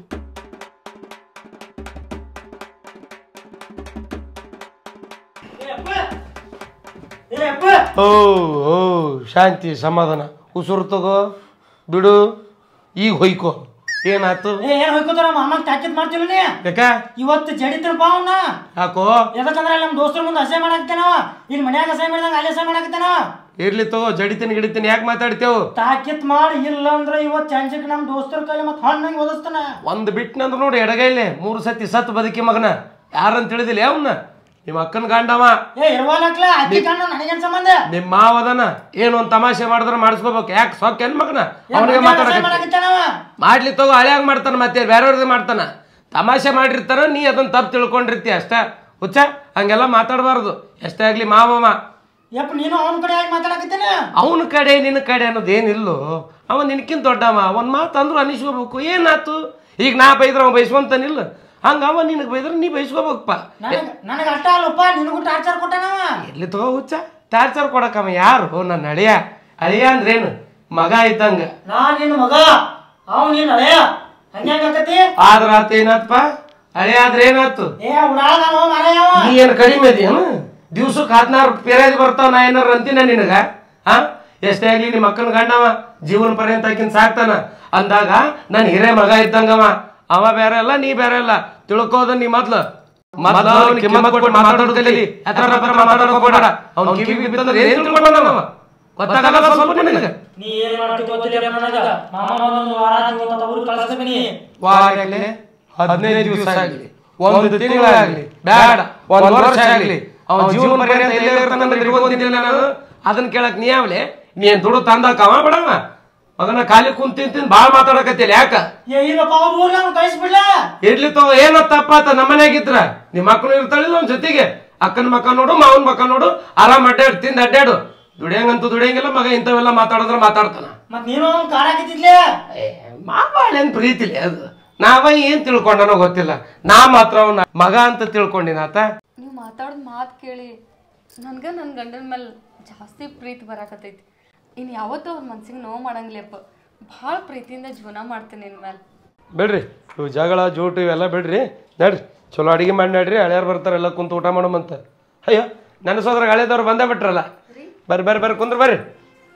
S3: ಓ ಓ ಶಾಂತಿ ಸಮಾಧಾನ ಉಸುರು ತಗೋ ಬಿಡು ಈಗ ಹೊಯ್ಕೋ ಏನಾಯ್ತು
S5: ಏ ಏನ್ ಹೋಯ್ಕೋತಾರ ಮಾಮಗ್ ತಾಕಿತ್ ಮಾಡ್ತಿಲ್ಲ ನೀ
S3: ಯಾಕ
S5: ಇವತ್ತು ಜಡಿತ್ರ ಬಾ ಅವ್ನ
S3: ಯಾಕೋ
S5: ಯಾಕಂದ್ರೆ ನಮ್ಮ ದೋಸ್ತರ ಮುಂದೆ ಅಸಹ್ಯ ಮಾಡಾಕ್ತೇನವ ಇಲ್ಲಿ ಮನ್ಯಾಗ ಅಸಹ್ಯ ಮಾಡಿದಂಗ ಅಲ್ಲಿ ಅಸಹ್ಯ ಮಾಡಾಕ್ತೇನವ
S3: ಇರ್ಲಿ ತಗೋ ಜಡಿತೀನಿ ಗಿಡಿತೀನಿ ಯಾಕೆ ಮಾತಾಡ್ತೇವು
S5: ತಾಕಿತ್ ಮಾಡಿ ಇಲ್ಲ ಅಂದ್ರೆ ಇವತ್ತು ಚಂಚಕ್ ನಮ್ಮ ದೋಸ್ತರ ಕೈಲಿ ಮತ್ತೆ ಹಣ್ಣಂಗೆ ಓದಿಸ್ತಾನ
S3: ಒಂದು ಬಿಟ್ನಂದ್ರ ನೋಡಿ ಎಡಗೈಲಿ ಮೂರು ಸತಿ ಸತ್ ಬದುಕಿ ಮಗನ ಯಾರಂತ ತಿಳಿದಿಲ್ಲ ಅವನ್ನ ನಿಮ್ಮ ಅಕ್ಕನ ಗಂಡವ
S5: ಏ ಇರ್ವಾಲಕ್ಲ ಅಕ್ಕಿ ಕಣ್ಣ ನನಗೇನ್ ಸಂಬಂಧ
S3: ನಿಮ್ಮ ಮಾವದನ ಏನು ಒಂದು ತಮಾಷೆ ಮಾಡಿದ್ರೆ ಮಾಡಿಸ್ಕೋಬೇಕು ಯಾಕೆ ಸೊಕ್ಕೇನ್ ಮಗನ ಅವನಿಗೆ
S5: ಅಸಹ್ಯ
S3: ಮಾತಾಡಕ
S5: ಮಾಡಾಕತ್ತಾನವ
S3: ಮಾಡ್ಲಿ ತಗೋ ಹಳ್ಯಾಗ ಮಾಡ್ತಾನ ಮತ್ತೆ ಬೇರೆಯವ್ರದ್ದು ಮಾಡ್ತಾನ ತಮಾಷೆ ಮಾಡಿರ್ತಾನ ನೀ ಅದನ್ನ ತಪ್ಪು ತಿಳ್ಕೊಂಡಿರ್ತಿ ಅಷ್ಟ ಹುಚ್ಚ ಹಂಗೆಲ್ಲ ಮಾತಾಡಬಾರ್ದು ಎಷ್ಟೇ ಆಗ್ಲಿ ಮಾವಮ್ಮ
S5: ಯಪ್ಪ ನೀನು ಅವನ ಕಡೆ ಯಾಕೆ ಮಾತಾಡಕತ್ತೇನ
S3: ಅವನ ಕಡೆ ನಿನ್ನ ಕಡೆ ಅನ್ನೋದು ಏನಿಲ್ಲೋ ಅವ ನಿನಕಿಂತ ದೊಡ್ಡವ ಒಂದು ಮಾತು ಅಂದ್ರು ಅನಿಸ್ಕೋಬೇಕು ಏನಾತು ಈಗ ನಾ ಬೈದ್ರೆ ಅವ ಬೈಸ್ಕೊಂತಾನಿಲ್ಲ ಹಂಗ ಅವ ನಿನಗೆ ಬೈದ್ರೆ ನೀ ಬೈಸ್ಕೋಬೇಕಪ್ಪ
S5: ನನಗ ನನಗ ಅಷ್ಟ ಅಲ್ಲಪ್ಪ ನಿನಗೂ ಟಾರ್ಚರ್ ಕೊಟ್ಟಾನವ
S3: ಎಲ್ಲಿ ತಗೋ ಹುಚ್ಚ ಟಾರ್ಚರ್ ಕೊಡಕವ ಯಾರು ನನ್ನ ಅಳಿಯ ಅಳಿಯ ಅಂದ್ರೇನು ಮಗ ಇದ್ದಂಗ
S5: ನಾ ನಿನ್ನ ಮಗ ಅವ್ ನೀನ್ ಹಳೆಯ ಹಂಗ್ಯಾಕತಿ
S3: ಆದ್ರ ಆತ ಏನಾತ್ಪ ಅಳಿಯ ಆದ್ರೆ ಏನಾತು
S5: ಏ ಉಡಾಳ ನಾನು ಮರೆಯವ
S3: ನೀ ಏನು ಕಡಿಮೆ ಅದೇನು ದಿವ್ಸಕ್ಕೆ ಹದಿನಾರು ಪೇರಾದಿ ಬರ್ತಾವ ನಾ ಏನಾರು ಅಂತೀನ ನಿನಗ ಹಾ ಎಷ್ಟೇ ಆಗ್ಲಿ ನಿಮ್ಮ ಅಕ್ಕನ ಗಂಡವ ಜೀವನ ಪರ್ಯಂತ ಆಕಿನ್ ಸಾಕ್ತಾನ ಅಂದಾಗ ನನ್ ಹಿರೇ ಮಗ ಇದ್ದಂಗವ ಅವ ಬೇರೆ ಅಲ್ಲ ನೀ ಬೇರೆ ಅಲ್ಲ ತಿಳ್ಕೋದ ನೀ ಮೊದ್ಲು ಮೊದ್ಲು ಅವ್ನಿಗೆ ಕಿಮ್ಮತ್ ಕೊಟ್ಟು ಮಾತಾಡೋದು ಕಲೀಲಿ. ಎತ್ರ ಎತ್ರ ಮಾತಾಡೋಕ್ ಹೋಗ್ಬೇಡ. ಅವ್ನ್ ಕಿವಿಗ್ ಬಿತ್ತಂದ್ರೆ ಏನ್ ತಿಳ್ಕೊಂಡವ? ಗೊತ್ತಾಗಲ್ಲ ಸ್ವಲ್ಪ ನಿನಗೆ?
S5: ನೀ ಏನ್ ಮಾಡ್ತಿ ಗೊತ್ತಿಲ್ಲ ನನಗ ಮಾಮ ಒಂದು ವಾರ ತಿಂಗಳು ತವರು ಕಳ್ಸ್ತೀನಿ
S3: ವಾರಾಗ್ಲಿ ಹದಿನೈದು ದಿವಸ ಆಗ್ಲಿ ಒಂದು ತಿಂಗಳಾಗ್ಲಿ ಬೇಡ ಒಂದ್ ವರ್ಷ ಆಗ್ಲಿ ಅವನ ಜೀವನ ಪರ್ಯಂತ ಎಲ್ಲೇ ಇರ್ತಾನಂದ್ರೆ ಇಟ್ಕೊಂತಿದ್ದಿಲ್ಲ ನಾನು ಅದನ್ನ ಕೇಳಕ್ ನೀ ಯಾವ್ಲೆ ನೀ ಏನ್ ದುಡ್ಡು ತಂದಾಕವ ಬಿಡವ ಮಗನ ಖಾಲಿ ಕುಂತ ತಿಂತೀನಿ ಬಾಳ ಮಾತಾಡಕತ್ತಿಲ್ಲ ಯಾಕ
S5: ಏ ಇಲ್ಲಪ್ಪ ಅವ್ರ ಊರ್ಗ ಅವ್ನು ಕಳಿಸ್ಬಿಡ್ಲ
S3: ಇರ್ಲಿ ತಗೋ ಏನೋ ತಪ್ಪಾತ ನಮ್ಮ ಮನ್ಯಾಗಿದ್ರ ನಿಮ್ಮ ಮಕ್ಕಳು ಇರ್ತಾಳಿಲ್ಲ ಅವ್ನ ಜೊತೆಗೆ ಅಕ್ಕನ ಮಕ್ಕ ನೋಡು ಮಾವನ್ ಮಕ್ಕ ನೋಡು ಆರಾಮ್ ಅಡ್ಡಾಡು ತಿಂದ್ ಅಡ್ಡಾಡು ದುಡಿಯಂಗಂತೂ ದುಡಿಯಂಗಿಲ್ಲ ಮಗ ಇಂಥವೆಲ್ಲ ಮಾತಾಡಿದ್ರೆ ಮಾತಾಡ್ತಾನ
S5: ಮತ್ ನೀನು ಅವ್ನು ಕಾಡಾಕತ್ತಿದ್ಲೆ
S3: ಮಾವಾಳೇನ್ ಪ್ರೀತಿಲಿ ಅದು ನಾವ ಏನ್ ತಿಳ್ಕೊಂಡನೋ ಗೊತ್ತಿಲ್ಲ ನಾ ಮಾತ್ರ ಅವನ ಮಗ ಅಂತ ತಿಳ್ಕೊಂಡಿನಾತ
S1: ನೀವು ಮಾತಾಡೋದು ಮಾತು ಕೇಳಿ ನನ್ಗೆ ನನ್ನ ಗಂಡನ ಮೇಲೆ ಜಾಸ್ತಿ ಪ್ರೀತಿ ಬರಾಕತ್ತೈತಿ ಇನ್ನು ಯಾವತ್ತೂ ಅವ್ರ ಮನ್ಸಿಗೆ ನೋವು ಮಾಡಂಗಿಲ್ಲಪ್ಪ ಭಾಳ ಪ್ರೀತಿಯಿಂದ ಜೀವನ ಮಾಡ್ತೀನಿ ನಿನ್ನ ಮೇಲೆ
S3: ಬಿಡ್ರಿ ಇವು ಜಗಳ ಜೋಟು ಇವೆಲ್ಲ ಬಿಡ್ರಿ ನಡ್ರಿ ಚಲೋ ಅಡಿಗೆ ಮಾಡಿ ನಡ್ರಿ ಹಳೆಯವ್ರು ಬರ್ತಾರೆ ಎಲ್ಲ ಕುಂತು ಊಟ ಮಾಡೋಮಂತ ಅಯ್ಯೋ ನೆನಸೋದ್ರಾಗ ಹಳೆದವ್ರು ಬಂದೇ ಬಿಟ್ರಲ್ಲ ಬರ್ರಿ ಬರ್ರಿ ಬರ್ರಿ ಕುಂದ್ರ ಬರ್ರಿ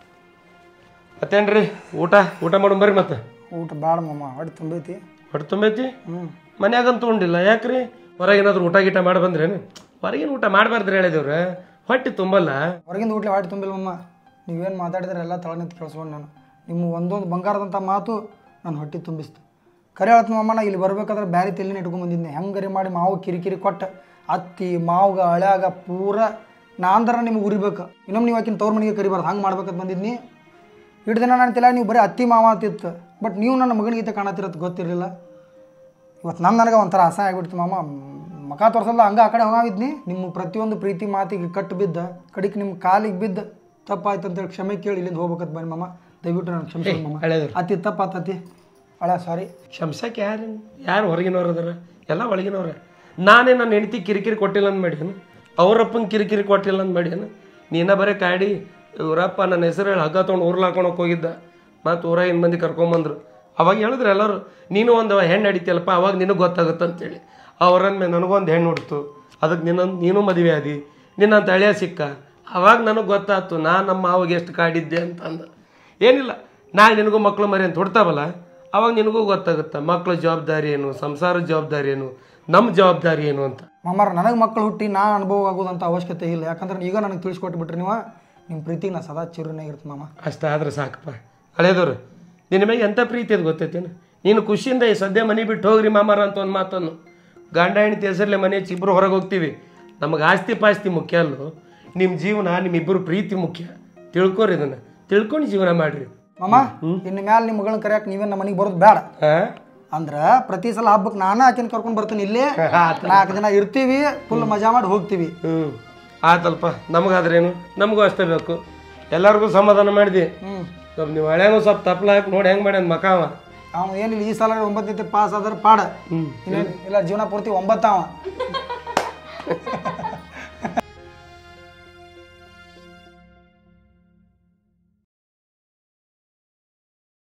S3: ಮತ್ತೇನ್ರಿ ಊಟ ಊಟ ಮಾಡೋಣ ಬರ್ರಿ ಮತ್ತೆ
S2: ಊಟ ಬೇಡ ಮಮ್ಮ ಹೊಟ್ಟೆ ತುಂಬೈತಿ
S3: ಹೊಟ್ಟೆ ತುಂಬೈತಿ ಮನ್ಯಾಗಂತೂ ಉಂಡಿಲ್ಲ ಯಾಕ್ರಿ ಹೊರಗೇನಾದ್ರು ಊಟ ಗೀಟ ಮಾಡಿ ಬಂದ್ರೇನು ಹೊರಗಿನ ಊಟ ಮಾಡಬಾರ್ದ್ರಿ ಹೇಳಿದೇವ್ರ ಹೊಟ್ಟೆ ತುಂಬಲ್ಲ
S2: ಹೊರಗಿಂದ ಊಟ ಹೊಟ್ಟೆ ತುಂಬಿಲ್ಲ ಮಮ್ಮ ನೀವೇನು ಮಾತಾಡಿದ್ರೆ ಎಲ್ಲ ತಳನಿಂತ ಕೇಳಿಸ್ಕೊಂಡು ನಾನು ನಿಮ್ಮ ಒಂದೊಂದು ಬಂಗಾರದಂಥ ಮಾತು ನಾನು ಹೊಟ್ಟೆ ತುಂಬಿಸ್ತು ಕರೆ ಹೇಳ್ತು ಮಮ್ಮ ನಾ ಇಲ್ಲಿ ಬರ್ಬೇಕಾದ್ರೆ ಬ್ಯಾರೆ ತಲೆನ ಇಟ್ಕೊಂಡ್ ಬಂದಿದ್ದೆ ಹೆಂಗರಿ ಮಾಡಿ ಮಾವು ಕಿರಿಕಿರಿ ಕೊಟ್ಟ ಅತ್ತಿ ಮಾವ್ಗ ಹಳ್ಯಾಗ ಪೂರ ನಾಂದ್ರ ನಿಮ್ಗೆ ಉರಿಬೇಕು ಇನ್ನೊಮ್ಮೆ ನೀವು ಆಕಿನ ತವ್ರ ಮನೆಗೆ ಕರಿಬಾರ್ದು ಹಂಗೆ ಮಾಡ್ಬೇಕಂತ ಬಂದಿದ್ನಿ ಇಟ್ಟು ದಿನ ನಾನು ತಲೆ ನೀವು ಬರೀ ಅತ್ತಿ ಮಾವ ಅಂತಿತ್ತು ಬಟ್ ನೀವು ನನ್ನ ಮಗನಿಗೀತ ಕಾಣತ್ತಿರತ್ತೆ ಗೊತ್ತಿರಲಿಲ್ಲ ಇವತ್ತು ನಮ್ಮ ನನಗೆ ಒಂಥರ ಅಸಹ್ಯ ಆಗ್ಬಿಡ್ತು ಮಾಮ ಮಕ ತೋರ್ಸಲ್ಲ ಹಂಗೆ ಆ ಕಡೆ ಹೋಗಿದ್ನಿ ನಿಮ್ಮ ಪ್ರತಿಯೊಂದು ಪ್ರೀತಿ ಮಾತಿಗೆ ಕಟ್ಟು ಬಿದ್ದ ಕಡಿಕ್ ನಿಮ್ಮ ಕಾಲಿಗೆ ಬಿದ್ದ ತಪ್ಪಾಯ್ತು ಅಂತೇಳಿ ಕ್ಷಮೆ ಕೇಳಿ ಇಲ್ಲಿಂದ ಹೋಗ್ಬೇಕಂತ ಬನ್ನಿ ಮಾಮ ದಯವಿಟ್ಟು ನಾನು ಕ್ಷಮಿಸಿ ಮಾಮ
S3: ಹಳೇದ್ರು.
S2: ಅತಿ ತಪ್ಪಾತತಿ ಹಳೆ ಸಾರಿ
S3: ಶಂಸಕ್ಕೆ ಯಾರು ಯಾರು ಹೊರಗಿನವ್ರು ಅದಾರ ಎಲ್ಲ ಒಳಗಿನವ್ರೆ ನಾನೇ ನನ್ನ ಹೆಂಡತಿ ಕಿರಿಕಿರಿ ಕೊಟ್ಟಿಲ್ಲ ಅಂದ್ ಮಾಡ್ಯಾನ ಅವ್ರಪ್ಪನ ಕಿರಿಕಿರಿ ಕೊಟ್ಟಿಲ್ಲ ಅಂದ್ ಮಾಡ್ಯಾನ ನೀನ ಬರೀ ಕಾಡಿ ಇವರಪ್ಪ ನನ್ನ ಹೆಸರು ಹೇಳಿ ಹಗ್ಗ ತೊಗೊಂಡು ಊರ್ಲ್ ಹಾಕೊಳಕ್ ಹೋಗಿದ್ದ ಮತ್ತು ಊರಾಗಿನ ಮಂದಿ ಕರ್ಕೊಂಬಂದ್ರು ಅವಾಗ ಹೇಳಿದ್ರು ಎಲ್ಲರೂ ನೀನು ಒಂದು ಹೆಣ್ಣು ಅಡಿತಿಯಲ್ಲಪ್ಪ ಅವಾಗ ನಿನಗೆ ಗೊತ್ತಾಗುತ್ತೆ ಅಂತೇಳಿ ಅವ್ರನ್ನ ನನಗೊಂದು ಹೆಣ್ಣು ಹುಡ್ತು ಅದಕ್ಕೆ ನಿನ್ನ ನೀನು ಮದುವೆ ಆದಿ ನಿನ್ನಂತ ಹಳೆಯ ಸಿಕ್ಕ ಅವಾಗ ನನಗೆ ಗೊತ್ತಾಯ್ತು ನಾ ನಮ್ಮ ಮಾವಿಗೆ ಎಷ್ಟು ಕಾಡಿದ್ದೆ ಅಂತ ಅಂದ ಏನಿಲ್ಲ ನಾಳೆ ನಿನಗೂ ಮಕ್ಕಳು ಮರಿ ಅಂತ ಹುಡ್ತಾವಲ್ಲ ಅವಾಗ ನಿನಗೂ ಗೊತ್ತಾಗುತ್ತೆ ಮಕ್ಕಳ ಜವಾಬ್ದಾರಿ ಏನು ಸಂಸಾರದ ಜವಾಬ್ದಾರಿ ಏನು ನಮ್ಮ ಜವಾಬ್ದಾರಿ ಏನು ಅಂತ
S2: ಮಾಮಾರ ನನಗೆ ಮಕ್ಕಳು ಹುಟ್ಟಿ ನಾ ಅನುಭವ ಆಗೋದಂತ ಅವಶ್ಯಕತೆ ಇಲ್ಲ ಯಾಕಂದ್ರೆ ಈಗ ನನಗೆ ತಿಳಿಸ್ಕೊಟ್ಟು ಬಿಟ್ರಿ ನೀವು ನಿಮ್ಮ ಪ್ರೀತಿಗೆ ನಾ ಸದಾ ಚಿರುನಾಗಿರ್ತೀನಿ ಮಾಮ
S3: ಅಷ್ಟಾದ್ರೆ ಸಾಕಪ್ಪ ಹಳೇದವ್ರು ನಿನ್ನ ಮೇಲೆ ಎಂಥ ಪ್ರೀತಿ ಅದು ಗೊತ್ತೈತೇನು ನೀನು ಖುಷಿಯಿಂದ ಈ ಸದ್ಯ ಮನೆ ಬಿಟ್ಟು ಹೋಗ್ರಿ ಮಾಮಾರ ಅಂತ ಒಂದು ಮಾತನ್ನು ಗಂಡ ಹೆಂಡತಿ ಹೆಸರಲ್ಲೇ ಮನೆ ಹಚ್ಚಿ ಇಬ್ಬರು ಹೊರಗೆ ಹೋಗ್ತೀವಿ ನಮಗೆ ಆಸ್ತಿ ಪಾಸ್ತಿ ಮುಖ್ಯ ಅಲ್ಲೋ ನಿಮ್ಮ ಜೀವನ ನಿಮ್ಮಿಬ್ಬರು ಪ್ರೀತಿ ಮುಖ್ಯ ತಿಳ್ಕೊರಿ ಇದನ್ನು ತಿಳ್ಕೊಂಡು ಜೀವನ ಮಾಡಿರಿ
S2: ಮಾಮ ಇನ್ನು ಮ್ಯಾಲೆ ನಿಮ್ಮ ಮಗಳನ್ನ ಕರೆಯಕ್ಕೆ ನೀವೇನು ನಮ್ಮ ಮನೆಗೆ ಬರೋದು ಬೇಡ
S3: ಹಾಂ
S2: ಅಂದ್ರೆ ಪ್ರತಿ ಸಲ ಹಬ್ಬಕ್ಕೆ ನಾನು ಆಕಿನ ಕರ್ಕೊಂಡು ಬರ್ತೀನಿ ಇಲ್ಲೇ ನಾಲ್ಕು ದಿನ ಇರ್ತೀವಿ ಫುಲ್ ಮಜಾ ಮಾಡಿ ಹೋಗ್ತೀವಿ
S3: ಹ್ಞೂ ಆತಲ್ಪ ನಮಗಾದ್ರೇನು ನಮಗೂ ಅಷ್ಟೇ ಬೇಕು ಎಲ್ಲರಿಗೂ ಸಮಾಧಾನ ಮಾಡಿದಿ
S2: ಹ್ಞೂ
S3: ಸ್ವಲ್ಪ ನೀವು ಹಳೆನೂ ಸ್ವಲ್ಪ ತಪ್ಪಲ ಹಾಕಿ ನೋಡಿ ಹೆಂಗೆ ಮಾಡ್ಯಾನ ಮಕಾವ
S2: ಅವ್ನು ಏನಿಲ್ಲ ಈ ಸಲ ಒಂಬತ್ತನೇ ಪಾಸ್ ಆದ್ರೆ ಪಾಡ ಇನ್ನೇನು ಇಲ್ಲ ಜೀವನ ಪೂರ್ತಿ ಒಂಬತ್ತಾವ